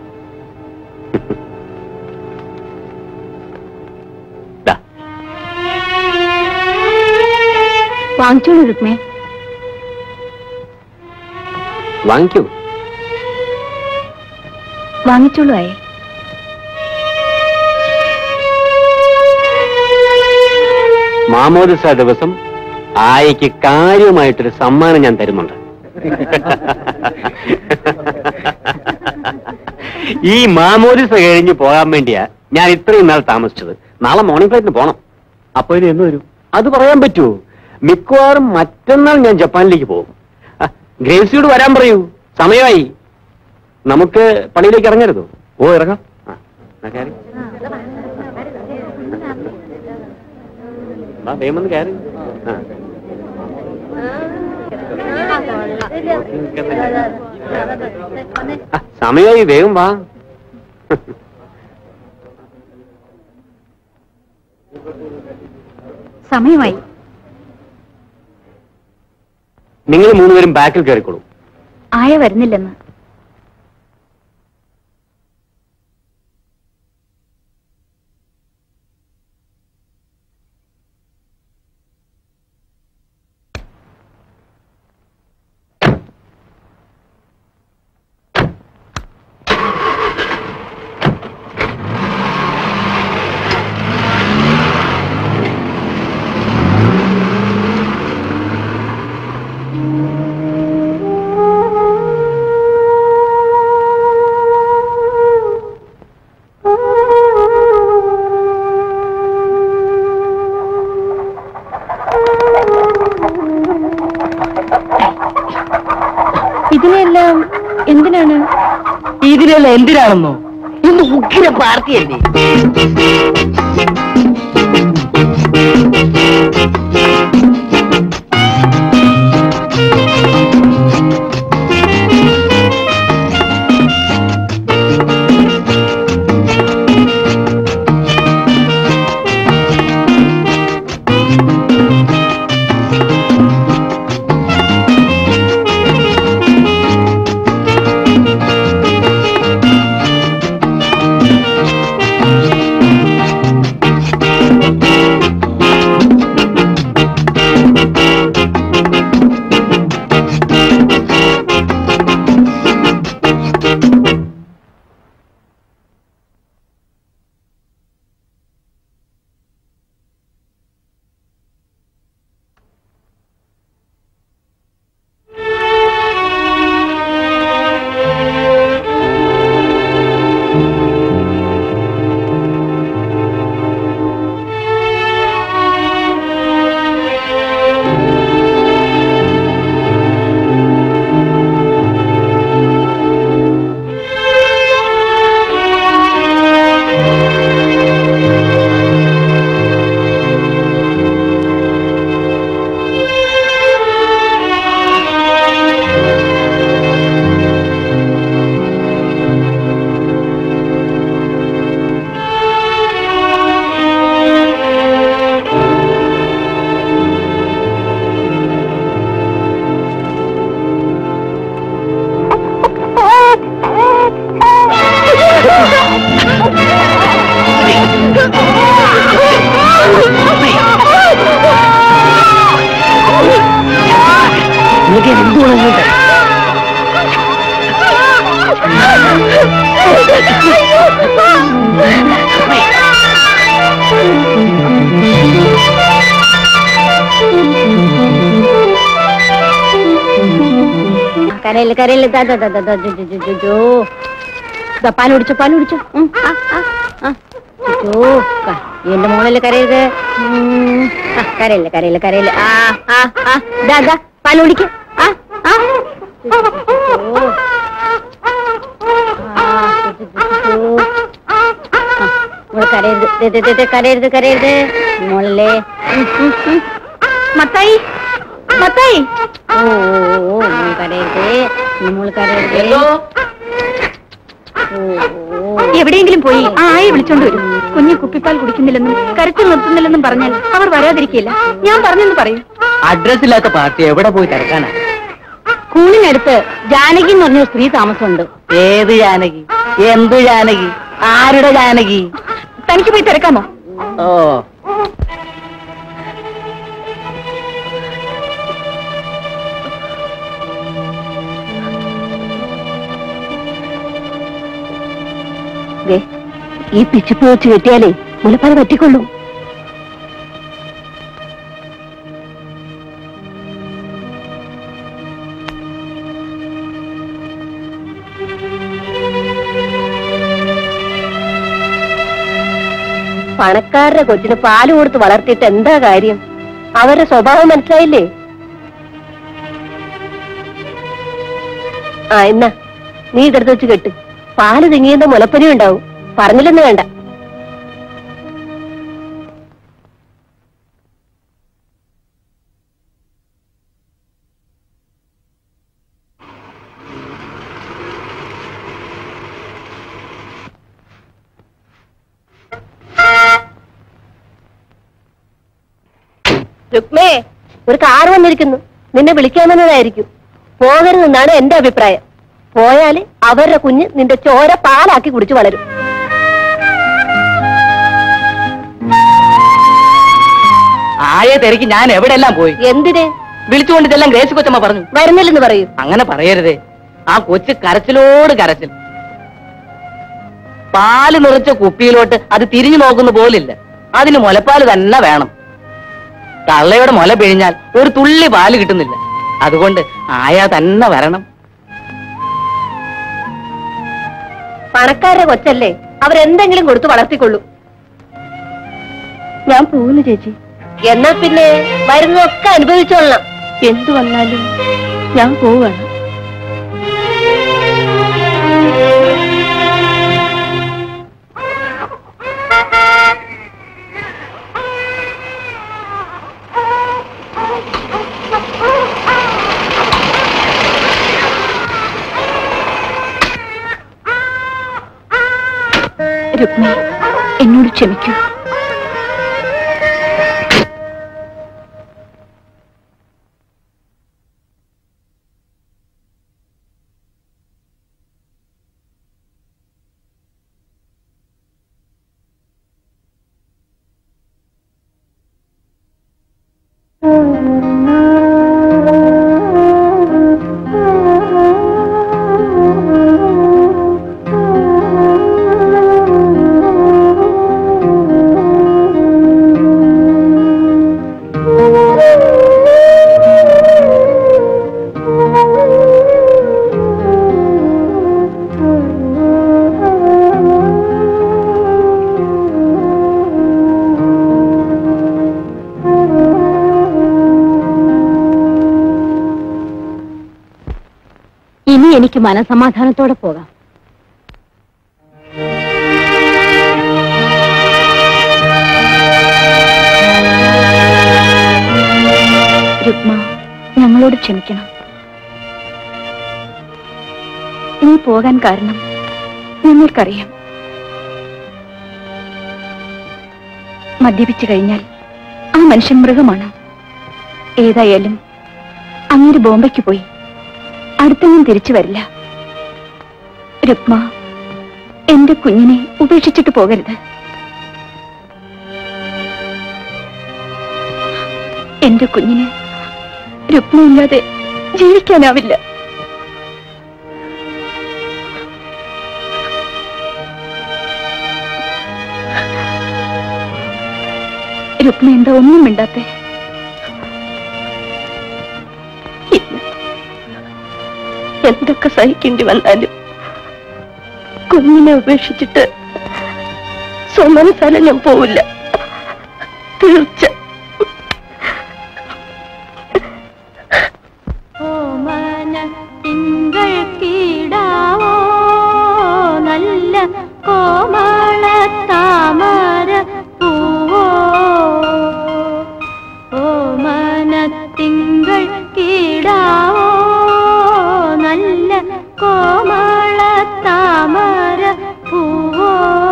ദാ, വാങ്ങിച്ചോളൂ രുക്മേ വാങ്ങിക്കൂ വാങ്ങിച്ചോളൂ ആയേ മാമോദിസ ദിവസം ആയയ്ക്ക് കാര്യമായിട്ടൊരു സമ്മാനം ഞാൻ തരുന്നുണ്ട് ഈ മാമോദിസ കഴിഞ്ഞ് പോകാൻ വേണ്ടിയാ ഞാൻ ഇത്രയും നാൾ താമസിച്ചത് നാളെ മോർണിംഗ് ഫ്ലൈറ്റിന് പോണം അപ്പൊ ഇത് എന്ന് വരും അത് പറയാൻ പറ്റുമോ മിക്കവാറും മറ്റന്നാൾ ഞാൻ ജപ്പാനിലേക്ക് പോകും ആ, ഗ്രേസിയോട് വരാൻ പറയൂ സമയമായി നമുക്ക് പണിയിലേക്ക് ഇറങ്ങരുതോ ഓ ഇറങ്ങാം ആ, എന്നാ കേറി. വാ, വേഗം വന്ന് കയറി ആ നോക്കി നിൽക്കുന്നില്ല. ആ, സമയമായി വേഗം വാ സമയമായി നിങ്ങൾ മൂന്നുപേരും ബാക്കിൽ കയറിക്കോളൂ ആയ വരുന്നില്ലെന്ന് ഇതിനെല്ലാം എന്തിനാണ് ഇതിനെല്ലാം എന്തിനാണെന്നോ ഇന്ന് ഉഗ്ര പാർട്ടിയല്ലേ നിനക്ക് എന്തുകൊണ്ട് കരയില് കരയില് ദാ, ദാ, ദാ, ദാ, ദാ, ജോ, ജോ, ജോ, ജോ, ജോ. ദാ, പാല് കുടിച്ചോ പാല് കുടിച്ചോ ഉം, ആ, ആ, ആ. ജോ, ക- എന്റെ മോളില് കരയരുത് ഉം, ആ, കരയില്ല കരയില്ല കരയില്ല ആ ആ ആ ദാ ദാ പാല് കുടിക്ക ആ ആ ജോ, ജോ, ജോ, ജോ. ആ, ജോ, ജോ, ജോ, ജോ. ആ, മോള് കരയരുത് ദേ, ദേ, ദേ, ദേ, കരയരുത് കരയരുത് മോളല്ലേ ഉം, ഉം, ഉം. മത്തായി മത്തായി ഓ ഓ, ഓ, ഓ, മോള് കരയരുത് മോള് കരയരുത് ഓ, ഓ. എവിടെയെങ്കിലും പോയി ആ ആയെ വിളിച്ചോണ്ട് വരും കുഞ്ഞ് കുപ്പിപ്പാൽ കുടിക്കുന്നില്ലെന്നും കരച്ചിൽ നിർത്തുന്നില്ലെന്നും പറഞ്ഞാൽ അവർ വരാതിരിക്കില്ല ഞാൻ പറഞ്ഞെന്ന് പറയും അഡ്രസ് ഇല്ലാത്ത പാർട്ടി എവിടെ പോയി തിരക്കാനാ സ്കൂളിനടുത്ത് ജാനകി എന്ന് പറഞ്ഞ സ്ത്രീ താമസമുണ്ട് ഏത് ജാനകി എന്ത് ജാനകി ആരുടെ ജാനകി തനിക്ക് പോയി തിരക്കാമോ ഓ ദേ, ഈ പിച്ചിപ്പ് വെച്ച് കെട്ടിയാലേ മുലപ്പാൽ പറ്റിക്കൊള്ളും പണക്കാരുടെ കൊച്ചിന് പാല് കൊടുത്ത് വളർത്തിയിട്ട് എന്താ കാര്യം അവരുടെ സ്വഭാവം മനസ്സിലായില്ലേ ആ എന്നാ നീ ഇതെടുത്ത് വെച്ച് കെട്ട് പാല് തിങ്ങിയുന്ന മുലപ്പനി ഉണ്ടാവും പറഞ്ഞില്ലെന്ന് വേണ്ട രുക്മേ ഒരു കാർ വന്നിരിക്കുന്നു നിന്നെ വിളിക്കാമെന്നതായിരിക്കും പോകരുതെന്നാണ് എന്റെ അഭിപ്രായം പോയാല് അവരുടെ കുഞ്ഞ് നിന്റെ ചോര പാലാക്കി കുടിച്ചു വളരും ആയെ തിരക്ക് ഞാൻ എവിടെയെല്ലാം പോയി എന്തിന് വിളിച്ചുകൊണ്ട് ഇതെല്ലാം ഗ്രേസ് കൊച്ചമ്മ പറഞ്ഞു വരുന്നില്ലെന്ന് പറയൂ അങ്ങനെ പറയരുതേ ആ കൊച്ചു കരച്ചിലോട് കരച്ചിൽ പാല് നിറച്ച കുപ്പിയിലോട്ട് അത് തിരിഞ്ഞു നോക്കുന്ന പോലില്ല അതിന് മുലപ്പാല് തന്നെ വേണം തള്ളയുടെ മുല പിഴിഞ്ഞാൽ ഒരു തുള്ളി പാല് കിട്ടുന്നില്ല അതുകൊണ്ട് ആയ തന്നെ വരണം പണക്കാരുടെ കൊച്ചല്ലേ അവരെന്തെങ്കിലും കൊടുത്ത് വളർത്തിക്കൊള്ളൂ ഞാൻ പോകുന്നു ചേച്ചി എന്നാ പിന്നെ വരുന്നതൊക്കെ അനുഭവിച്ചോളണം എന്തു വന്നാലും ഞാൻ പോവാണ് രുക്മി എന്നോട് ക്ഷമിക്കൂ ഇനി എനിക്ക് മനസമാധാനത്തോടെ പോകാം രുക്മ ഞങ്ങളോട് ക്ഷമിക്കണം നീ പോകാൻ കാരണം ഞങ്ങൾക്കറിയാം മദ്യപിച്ചു കഴിഞ്ഞാൽ ആ മനുഷ്യൻ മൃഗമാണ് ഏതായാലും അങ്ങേര് ബോംബയ്ക്ക് പോയി അടുത്തൊന്നും തിരിച്ചു വരില്ല രുക്മ എന്റെ കുഞ്ഞിനെ ഉപേക്ഷിച്ചിട്ട് പോകരുത് എന്റെ കുഞ്ഞിന് രുക്മയില്ലാതെ ജീവിക്കാനാവില്ല രുക്മ എന്താ ഒന്നും മിണ്ടാത്തെ ഇല്ല. എന്തൊക്കെ സഹിക്കേണ്ടി വന്നാലും കുഞ്ഞിനെ ഉപേക്ഷിച്ചിട്ട് സുമനസാല ഞാൻ പോവില്ല തീർച്ച തിങ്കൾ കീടാവോ നല്ല കോമള താമര പൂവോ ഓമന തിങ്കൾ കീടാവോ നല്ല കോമള താമര പൂവോ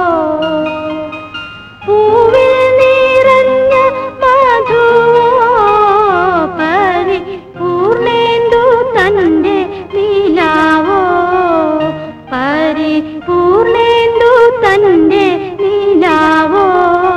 പൂവിൽ നിറഞ്ഞ മധുവോ പരി പൂർണേന്ദു തന്റെ നീലാവോ പരി പൂർണേന്ദു തന്റെ നീലാവോ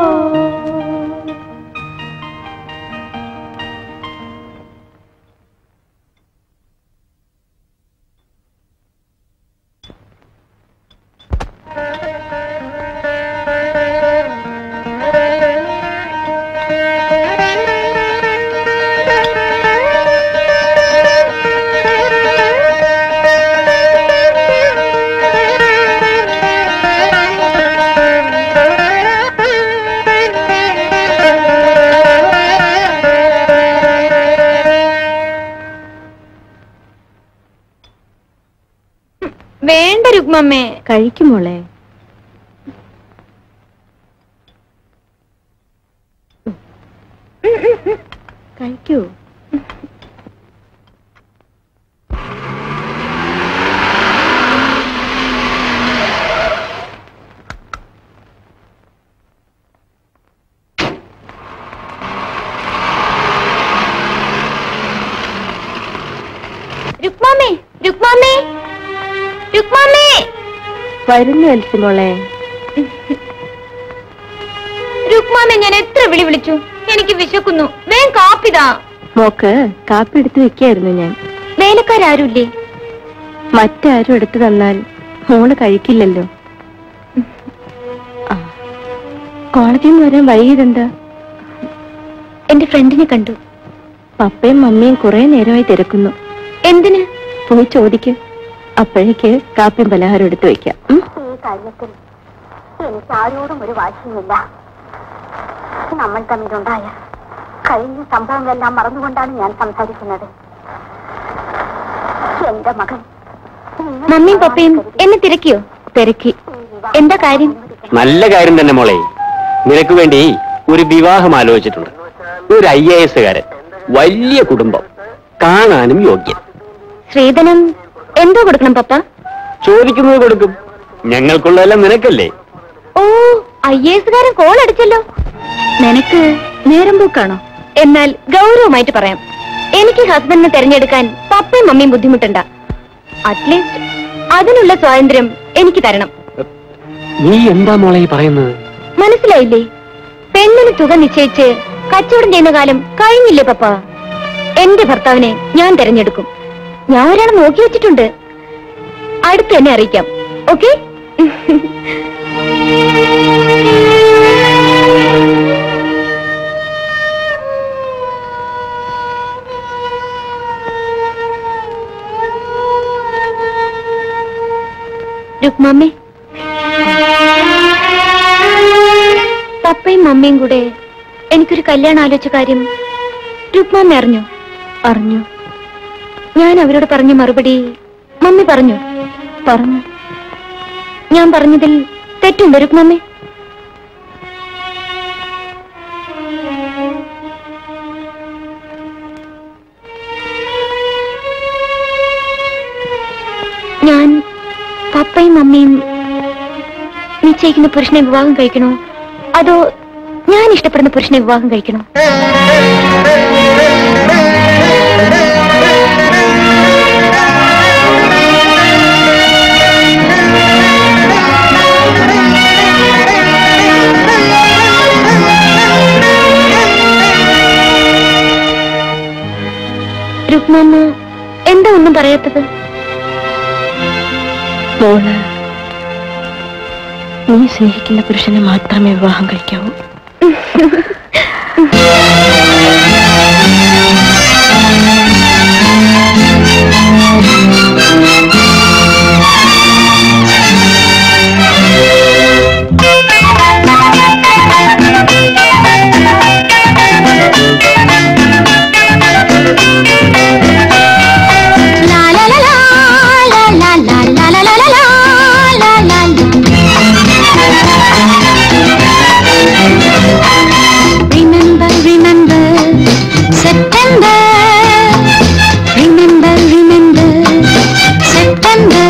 വേണ്ട രുക്മമ്മേ കഴിക്കുമോളെ കഴിക്കൂ രുക്മാമേ രുക്മാമേ വരുന്നു എൽസി മോളെ രുക്മാമേ ഞാൻ എത്ര വിളി വിളിച്ചു എനിക്ക് വിശക്കുന്നു വേഗം കാപ്പിതാ മോക്ക് കാപ്പി എടുത്ത് വെക്കായിരുന്നു ഞാൻ വേലക്കാരാരുമില്ലേ മറ്റാരും എടുത്തു തന്നാൽ മോള് കഴിക്കില്ലല്ലോ ആ. കോളേജിൽ നിന്ന് വരാൻ വൈകിയതെന്താ എന്റെ ഫ്രണ്ടിനെ കണ്ടു പപ്പയും മമ്മിയും കുറെ നേരമായി തിരക്കുന്നു എന്തിന് പോയി ചോദിക്കും അപ്പോഴേക്ക് കാപ്പിയും പലഹാരം എടുത്തു വെക്കാം ഉം? ഈ കാര്യത്തിൽ എനിക്ക് ആരോടും ഒരു വാശിയുമില്ല നമ്മൾ തമ്മിലുണ്ടായ കഴിഞ്ഞ സംഭവങ്ങളെല്ലാം മറന്നുകൊണ്ടാണ് ഞാൻ സംസാരിക്കുന്നത് എന്റെ മകൻ മമ്മിയും പപ്പയും എന്നെ തിരക്കിയോ തിരക്കി എന്താ കാര്യം നല്ല കാര്യം തന്നെ മോളെ നിനക്ക് വേണ്ടി ഒരു വിവാഹം ആലോചിച്ചിട്ടുണ്ട് ഒരു ഐ എ എസുകാരൻ വലിയ കുടുംബം കാണാനും യോഗ്യൻ ശ്രീധനം എന്തോ കൊടുക്കണം പപ്പ ചോദിക്കുന്നത് കൊടുക്കും ഞങ്ങൾക്കുള്ളതെല്ലാം നിനക്കല്ലേ ഓ ഐ എസുകാരൻ കോൾ അടിച്ചല്ലോ നിനക്ക് നേരം പോക്കാണോ എന്നാൽ ഗൗരവമായിട്ട് പറയാം എനിക്ക് ഹസ്ബൻഡിനെ തെരഞ്ഞെടുക്കാൻ പപ്പയും മമ്മിയും ബുദ്ധിമുട്ടണ്ട അറ്റ്ലീസ്റ്റ് അതിനുള്ള സ്വാതന്ത്ര്യം എനിക്ക് തരണം നീ എന്താ മോളെ ഈ പറയുന്നത് മനസ്സിലായില്ലേ പെണ്ണിന് തുക നിശ്ചയിച്ച് കച്ചവടം ചെയ്യുന്ന കാലം കഴിഞ്ഞില്ലേ പപ്പ എന്റെ ഭർത്താവിനെ ഞാൻ തെരഞ്ഞെടുക്കും ഞാൻ ഒരാളെ നോക്കി വെച്ചിട്ടുണ്ട് അടുത്ത് എന്നെ അറിയിക്കാം ഓക്കെ രുക്മാമ്മേ പപ്പയും മമ്മിയും കൂടെ എനിക്കൊരു കല്യാണം ആലോചിച്ച കാര്യം രുക്മാമ്മ അറിഞ്ഞു അറിഞ്ഞു ഞാൻ അവരോട് പറഞ്ഞ മറുപടി മമ്മി പറഞ്ഞു പറഞ്ഞു ഞാൻ പറഞ്ഞതിൽ തെറ്റുണ്ടോ രുക്മാമ്മേ ഞാൻ പപ്പയും മമ്മിയും നിശ്ചയിക്കുന്ന പുരുഷനെ വിവാഹം കഴിക്കണോ അതോ ഞാൻ ഇഷ്ടപ്പെടുന്ന പുരുഷനെ വിവാഹം കഴിക്കണോ രുക്മമ്മ എന്താ ഒന്നും പറയാത്തത് മോള് നീ സ്നേഹിക്കുന്ന പുരുഷനെ മാത്രമേ വിവാഹം കഴിക്കാവൂ Remember, remember, September. Remember, remember, September.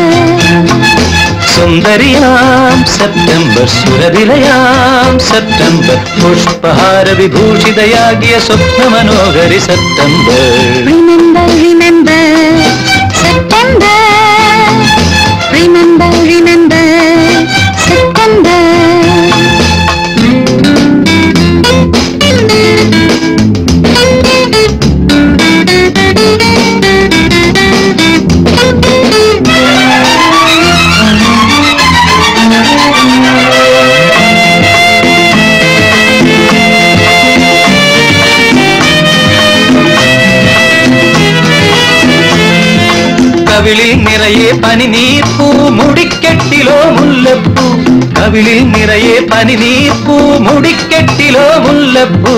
സുന്ദരിയാം സെപ്റ്റംബർ സുരവിലയാം സെപ്റ്റംബർ പുഷ്പഹാര വിഭൂഷിതയാകിയ സ്വപ്ന മനോഹരി September Remember, remember, September. Remember, remember, September. കവിളിൽ നിറയെ പനിനീർപ്പൂ മുടിക്കെട്ടിലോ മുല്ലപ്പൂ കവിളിൽ നിറയെ പനിനീർപ്പൂ മുടിക്കെട്ടിലോ മുല്ലപ്പൂ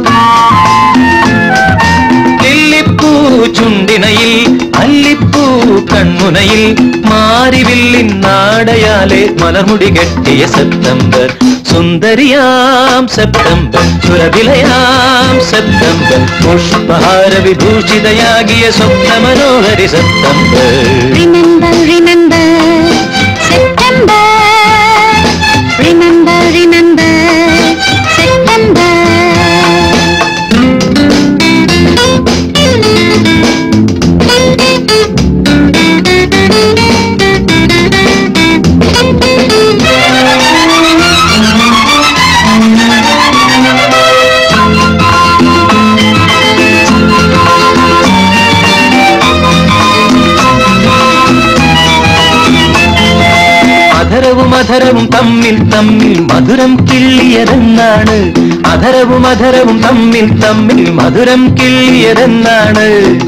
ലില്ലിപ്പൂ ചുണ്ടിനയിൽ അല്ലിപ്പൂ കൺമുനയിൽ മാരിവില്ലിൻ നാടയാലെ മലർമുടി കെട്ടിയ സെപ്റ്റംബർ സുന്ദരിയാം സെപ്റ്റംബർ സുരവിലയാം സെപ്റ്റംബർ പുഷ്പഹാര വിഭൂഷിതയാകിയ സ്വപ്ന മനോഹരി September Remember, remember, September. Remember, remember, September. തമ്മിൽ തമ്മിൽ മധുരം കിള്ളിയതെന്നാണ് അധരവും അധരവും തമ്മിൽ തമ്മിൽ മധുരം കിള്ളിയതെന്നാണ്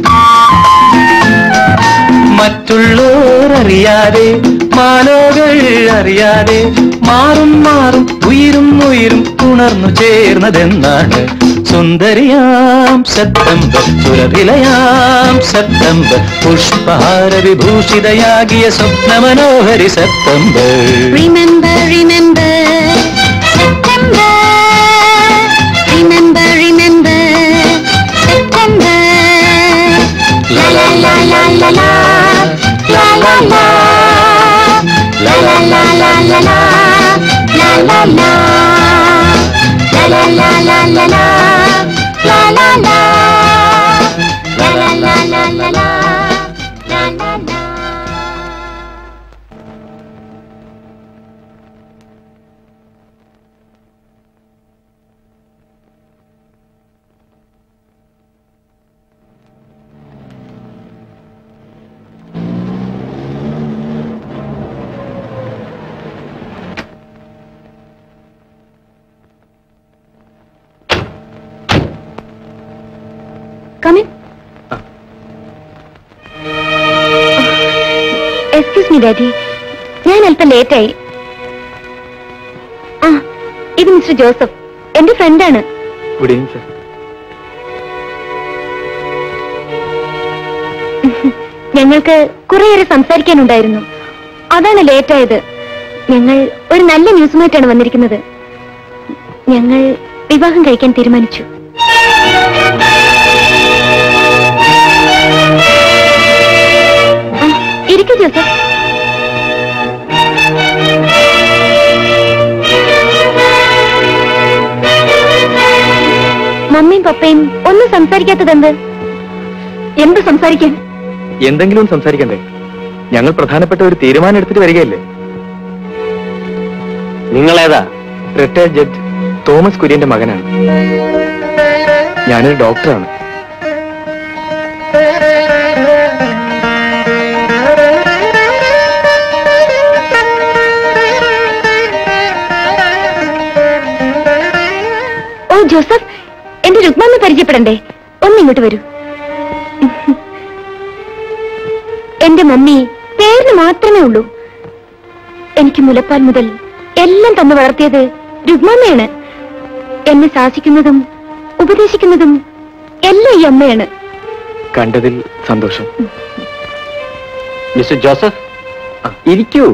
മറ്റുള്ളോർ അറിയാതെ മാലോകൾ അറിയാതെ മാറും മാറും ഉയരും ഉയരും ഉണർന്നു ചേർന്നതെന്നാണ് സുന്ദരിയാം സെപ്റ്റംബർ സുരഭിലയാം സെപ്റ്റംബർ പുഷ്പഹാര വിഭൂഷിതയാകിയ സ്വപ്ന മനോഹരി September Remember, remember, September. Remember, remember, September. La la la la la la, la la la, la la la la la la, la la la, la la la la la la, la la la, la la la la la la, la la la. Come in excuse me daddy ഞാൻ അല്പം ലേറ്റായി ആ ഇത് mister Joseph എന്റെ ഫ്രണ്ടാണ് good evening sir ഞങ്ങൾക്ക് കുറേയേറെ സംസാരിക്കാനുണ്ടായിരുന്നു അതാണ് ലേറ്റായത് ഞങ്ങൾ ഒരു നല്ല ന്യൂസുമായിട്ടാണ് വന്നിരിക്കുന്നത് ഞങ്ങൾ വിവാഹം കഴിക്കാൻ തീരുമാനിച്ചു ആ, ഇരിക്കൂ ജോസഫ് മമ്മിയും പപ്പയും ഒന്നും സംസാരിക്കാത്തതെന്ത് എന്ത് സംസാരിക്കാൻ എന്തെങ്കിലും സംസാരിക്കണ്ടേ ഞങ്ങൾ പ്രധാനപ്പെട്ട ഒരു തീരുമാനം എടുത്തിട്ട് വരികയല്ലേ നിങ്ങളേതാ റിട്ടയർഡ് ജഡ്ജ് തോമസ് കുര്യന്റെ മകനാണ് ഞാനൊരു ഡോക്ടറാണ് ഓ ജോസഫ് എന്റെ രുക്മാന്ന് പരിചയപ്പെടണ്ടേ ഒന്നിങ്ങോട്ട് വരൂ എന്റെ മമ്മി പേരിന് മാത്രമേ ഉള്ളൂ എനിക്ക് മുലപ്പാൽ മുതൽ എല്ലാം തന്നു വളർത്തിയത് രുക്മാമ്മയാണ് എന്നെ ശാസിക്കുന്നതും ഉപദേശിക്കുന്നതും എല്ലാം ഈ അമ്മയാണ് കണ്ടതിൽ സന്തോഷം മിസ്റ്റർ ജോസഫ് ഇരിക്കൂ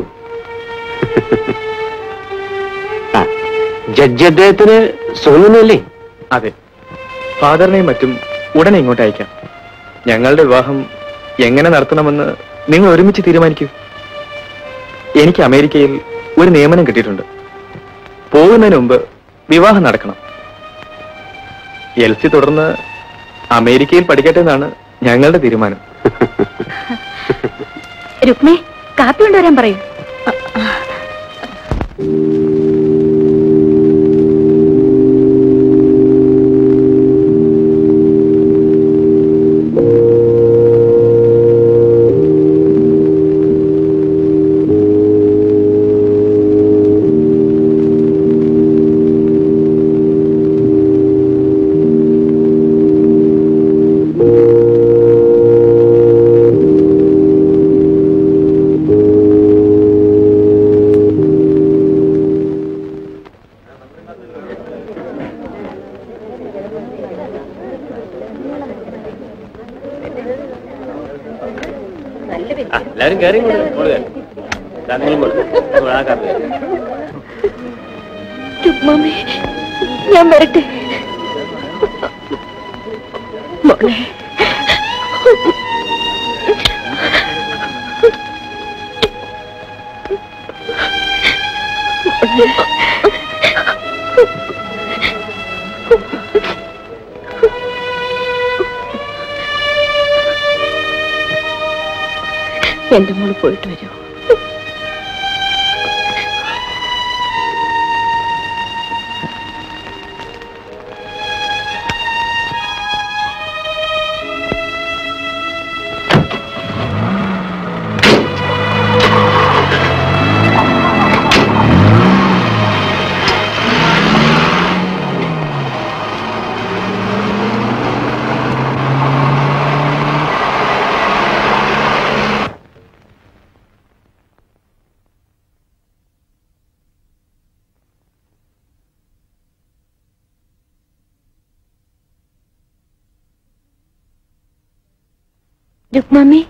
ആ, ജഡ്ജി അദ്ദേഹത്തിന് സുഖമൊന്നുമില്ലേ അതെ ഫാദറിനെയും മറ്റും ഉടനെ ഇങ്ങോട്ട് അയക്കാം ഞങ്ങളുടെ വിവാഹം എങ്ങനെ നടത്തണമെന്ന് നിങ്ങൾ ഒരുമിച്ച് തീരുമാനിക്കൂ എനിക്ക് അമേരിക്കയിൽ ഒരു നിയമനം കിട്ടിയിട്ടുണ്ട് പോകുന്നതിന് മുമ്പ് വിവാഹം നടക്കണം എൽസി തുടർന്ന് അമേരിക്കയിൽ പഠിക്കട്ടെ എന്നാണ് ഞങ്ങളുടെ തീരുമാനം രുക്മേ കാപ്പി കൊണ്ടുവരാൻ പറയൂ എല്ലാരും കയറി രുക്മാമേ ഞാൻ വരട്ടെ മോളെ എന്റെ മോള് പോയിട്ട് വരൂ രുക്മാമി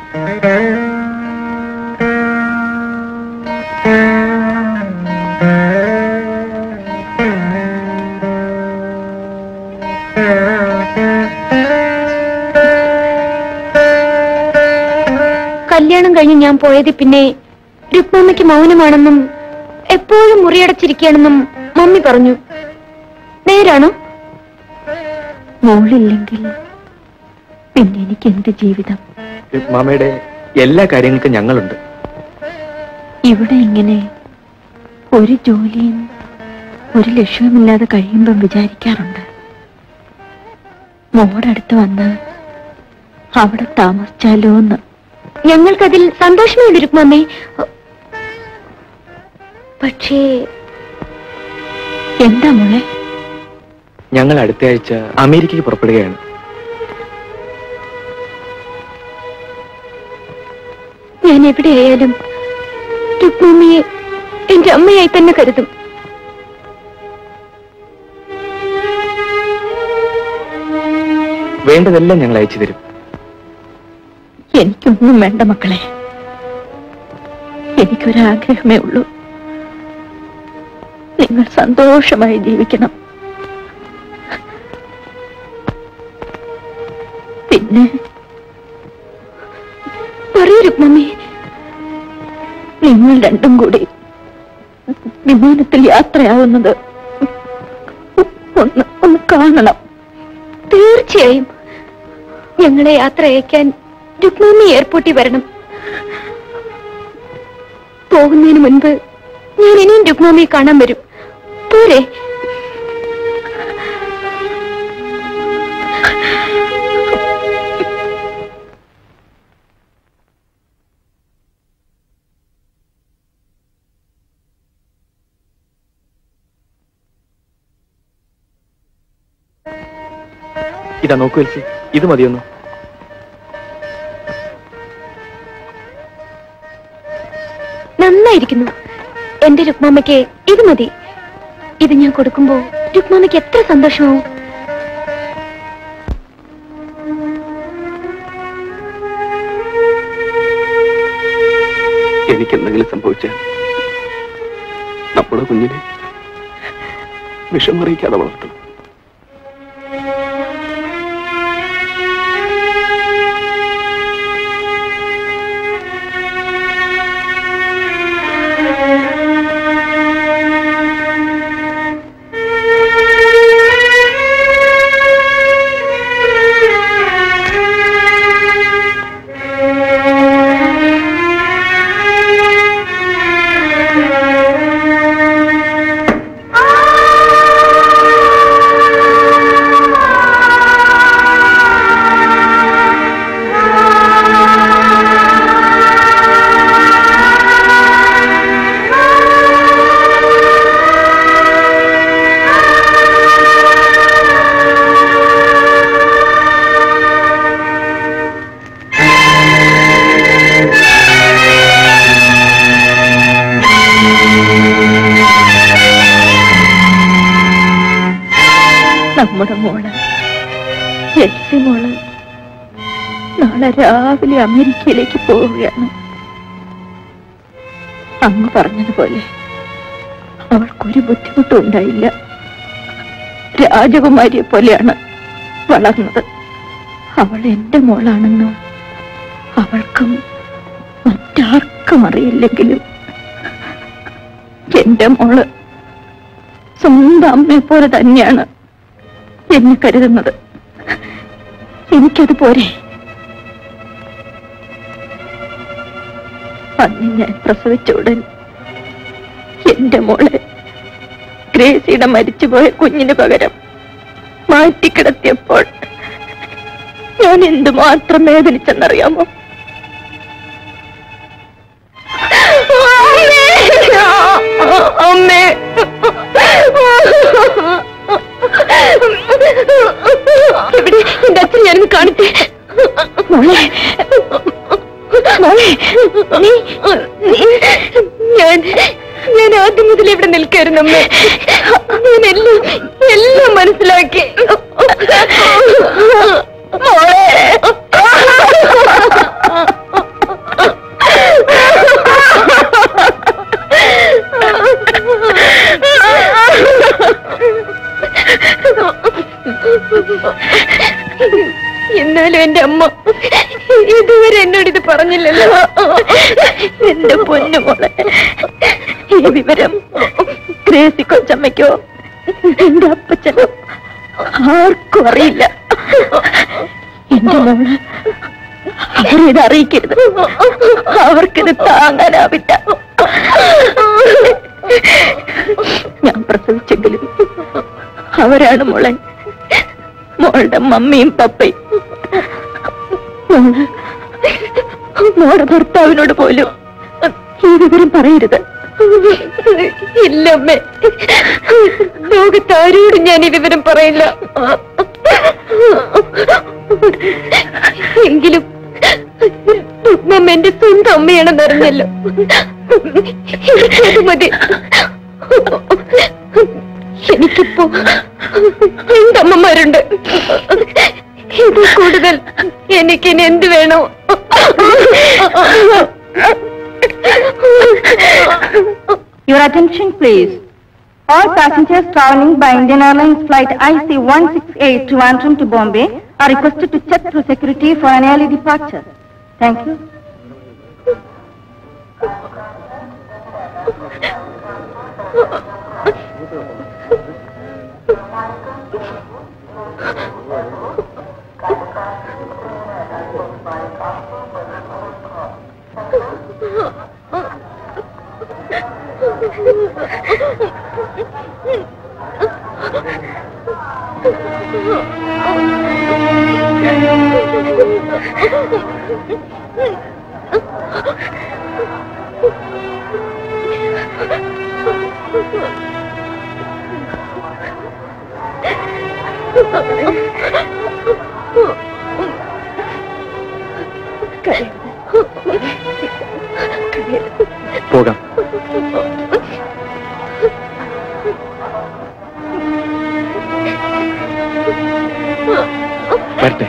കല്യാണം കഴിഞ്ഞ് ഞാൻ പോയത് പിന്നെ രുക്മാമ്മയ്ക്ക് മൗനമാണെന്നും എപ്പോഴും മുറിയടച്ചിരിക്കുകയാണെന്നും മമ്മി പറഞ്ഞു നേരാണോ മോളില്ലെങ്കിൽ പിന്നെ എനിക്ക് എന്ത് ജീവിതം മാമയുടെ എല്ലാ കാര്യങ്ങൾക്കും ഞങ്ങളുണ്ട് ഇവിടെ ഇങ്ങനെ ഒരു ജോലിയും ഒരു ലക്ഷ്യവുമില്ലാതെ കഴിയുമ്പം വിചാരിക്കാറുണ്ട് മോടടുത്ത് വന്ന് അവിടെ താമസിച്ചാലോ എന്ന് ഞങ്ങൾക്കതിൽ സന്തോഷമേ മമ്മി പക്ഷേ എന്താ മോളെ ഞങ്ങൾ അടുത്ത ആഴ്ച അമേരിക്കയ്ക്ക് പുറപ്പെടുകയാണ് ഞാൻ എവിടെയായാലും രുക്മമ്മിയെ എന്റെ അമ്മയായി തന്നെ കരുതും വേണ്ടതെല്ലാം ഞങ്ങൾ അയച്ചു തരും എനിക്കൊന്നും വേണ്ട മക്കളെ എനിക്കൊരാഗ്രഹമേ ഉള്ളൂ നിങ്ങൾ സന്തോഷമായി ജീവിക്കണം പിന്നെ പറയൂ രുക്മമ്മി നിങ്ങൾ രണ്ടും കൂടി വിമാനത്തിൽ യാത്രയാവുന്നത് ഒന്ന് ഒന്ന് കാണണം തീർച്ചയായും ഞങ്ങളെ യാത്ര അയക്കാൻ രുക്മാമി എയർപോർട്ടിൽ വരണം പോകുന്നതിന് മുൻപ് ഞാൻ ഇനിയും രുക്മാമിയെ കാണാൻ വരും പോരെ ഇതാ നോക്കൂ എൽസി ഇത് മതിയൊന്നു നന്നായിരിക്കുന്നു എന്റെ രുക്മാമയ്ക്ക് ഇത് മതി ഇത് ഞാൻ കൊടുക്കുമ്പോ രുക്മാമയ്ക്ക് എത്ര സന്തോഷമാവും എനിക്കെന്തെങ്കിലും സംഭവിച്ചാൽ നമ്മുടെ കുഞ്ഞിനെ വിഷമറിയിക്കാതെ വളർത്തണം നമ്മുടെ മോള് എൽസി മോള് നാളെ രാവിലെ അമേരിക്കയിലേക്ക് പോവുകയാണ് അങ്ങ് പറഞ്ഞതുപോലെ അവൾക്കൊരു ബുദ്ധിമുട്ടും ഉണ്ടായില്ല രാജകുമാരിയെ പോലെയാണ് വളർന്നത് അവൾ എന്റെ മോളാണെന്നും അവൾക്കും മറ്റാർക്കും അറിയില്ലെങ്കിലും എന്റെ മോള് സ്വന്തം അമ്മയെ പോലെ തന്നെയാണ് എന്നെ കരുതുന്നത് എനിക്കത് പോരെ അന്ന് ഞാൻ പ്രസവിച്ച ഉടൻ എന്റെ മോളെ ഗ്രേസിയുടെ മരിച്ചുപോയ കുഞ്ഞിന് പകരം മാറ്റിക്കിടത്തിയപ്പോൾ ഞാൻ എന്തുമാത്രം വേദനിച്ചെന്നറിയാമോ അമ്മേ എവിടെ എന്റെ അച്ഛൻ ഞാനൊന്ന് കാണിച്ചേ മോളെ മോളെ നീ നീ- ഞാൻ ഞാൻ ആദ്യം മുതൽ ഇവിടെ നിൽക്കായിരുന്നു അമ്മേ ഞാൻ എല്ലാം എല്ലാം മനസ്സിലാക്കി മോളെ എന്നാലും എന്റെ അമ്മ ഇതുവരെ എന്നോട് ഇത് പറഞ്ഞില്ലല്ലോ എന്റെ പൊന്നു മോളെ ഈ വിവരം ഗ്രേസി കൊച്ചമ്മയ്ക്കോ എന്റെ അപ്പച്ചനോ ആർക്കും അറിയില്ല എന്റെ മോള് അവരിത് അറിയിക്കരുത് അവർക്കിത് താങ്ങാനാവില്ല ഞാൻ പ്രസവിച്ചെങ്കിലും അവരാണ് മോളെ മോളുടെ മമ്മിയും പപ്പയും മോള് മോളുടെ ഭർത്താവിനോട് പോലും ഈ വിവരം പറയരുത് ഇല്ലമ്മേ ലോകത്താരോടും ഞാൻ ഈ വിവരം പറയില്ല എങ്കിലും അമ്മ എന്റെ സ്വന്തം അമ്മയാണെന്ന് അറിഞ്ഞല്ലോ അത് മതി എനിക്കിപ്പോ രണ്ടമ്മമാരുണ്ട് ഇത് കൂടുതൽ എനിക്കിനി എന്ത് വേണോ Your attention, please. All passengers traveling by Indian Airlines flight IC168 to Antrim to Bombay are requested to check through security for an early departure. Thank you. പോകാം വരട്ടെ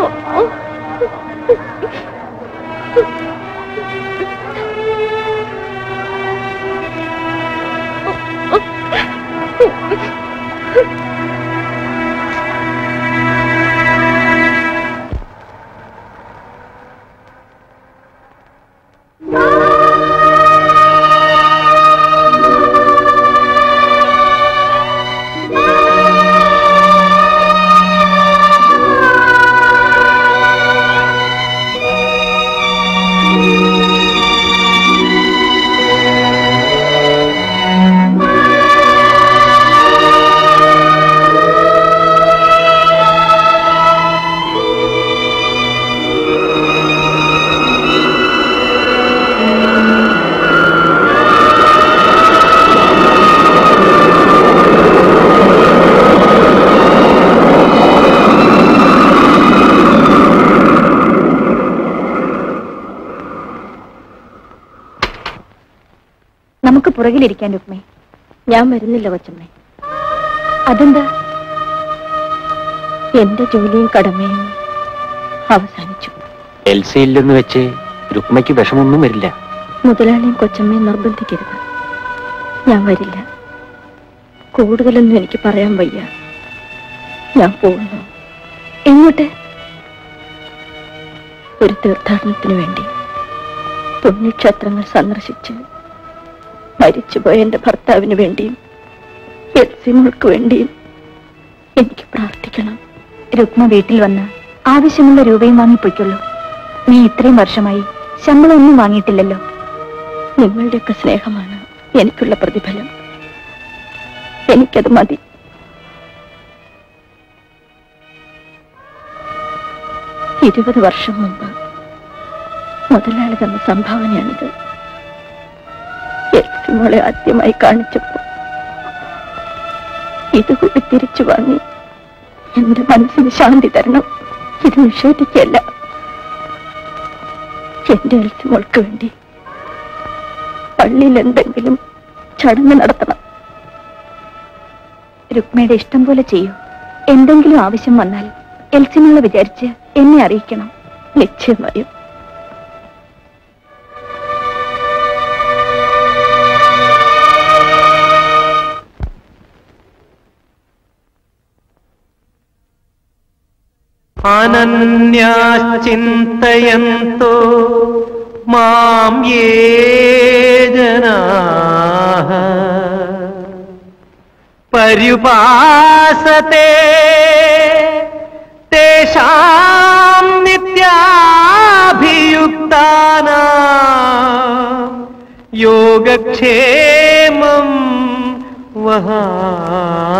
നമുക്ക് പുറകിലിരിക്കാൻ രുക്മേ ഞാൻ വരുന്നില്ല കൊച്ചമ്മേ അതെന്താ എന്റെ ജോലിയും കടമയും അവസാനിച്ചു എൽ സി ഇല്ലെന്ന് വെച്ച് രുക്മയ്ക്ക് വിഷമൊന്നും വരില്ല മുതലാളിയും കൊച്ചമ്മയും നിർബന്ധിക്കരുത് ഞാൻ വരില്ല കൂടുതലൊന്നും എനിക്ക് പറയാൻ വയ്യ ഞാൻ പോകുന്നു എങ്ങോട്ട് ഒരു തീർത്ഥാടനത്തിന് വേണ്ടി പുണ്യക്ഷേത്രങ്ങൾ സന്ദർശിച്ച് മരിച്ചുപോയ എന്റെ ഭർത്താവിന് വേണ്ടിയും എൽസിമോൾക്ക് വേണ്ടിയും എനിക്ക് പ്രാർത്ഥിക്കണം രുക്മ വീട്ടിൽ വന്ന് ആവശ്യമുള്ള രൂപയും വാങ്ങിപ്പോയിക്കുള്ളൂ നീ ഇത്രയും വർഷമായി ശമ്പളം ഒന്നും വാങ്ങിയിട്ടില്ലല്ലോ നിങ്ങളുടെയൊക്കെ സ്നേഹമാണ് എനിക്കുള്ള പ്രതിഫലം എനിക്കത് മതി ഇരുപത് വർഷം മുമ്പ് മുതലാളി തന്ന സംഭാവനയാണിത് എൽസി മോളെ ആദ്യമായി കാണിച്ചപ്പോ ഇതുകൂടി തിരിച്ചു വാങ്ങി എന്റെ മനസ്സിന് ശാന്തി തരണം ഇത് നിഷേധിക്കല്ല എന്റെ എൽസി മോൾക്ക് വേണ്ടി പള്ളിയിൽ എന്തെങ്കിലും ചടങ്ങ് നടത്തണം രുക്മയുടെ ഇഷ്ടം പോലെ ചെയ്യൂ എന്തെങ്കിലും ആവശ്യം വന്നാൽ എൽസിനുള്ള വിചാരിച്ച് എന്നെ അറിയിക്കണം നിശ്ചയമായും അനന്യാശ്ചിന്തയന്തോ മാം യേ ജനാഃ പര്യുപാസത്തെ തേഷാം നിത്യാഭിയുക്താനാം യോഗക്ഷേമം വഹാമ്യഹം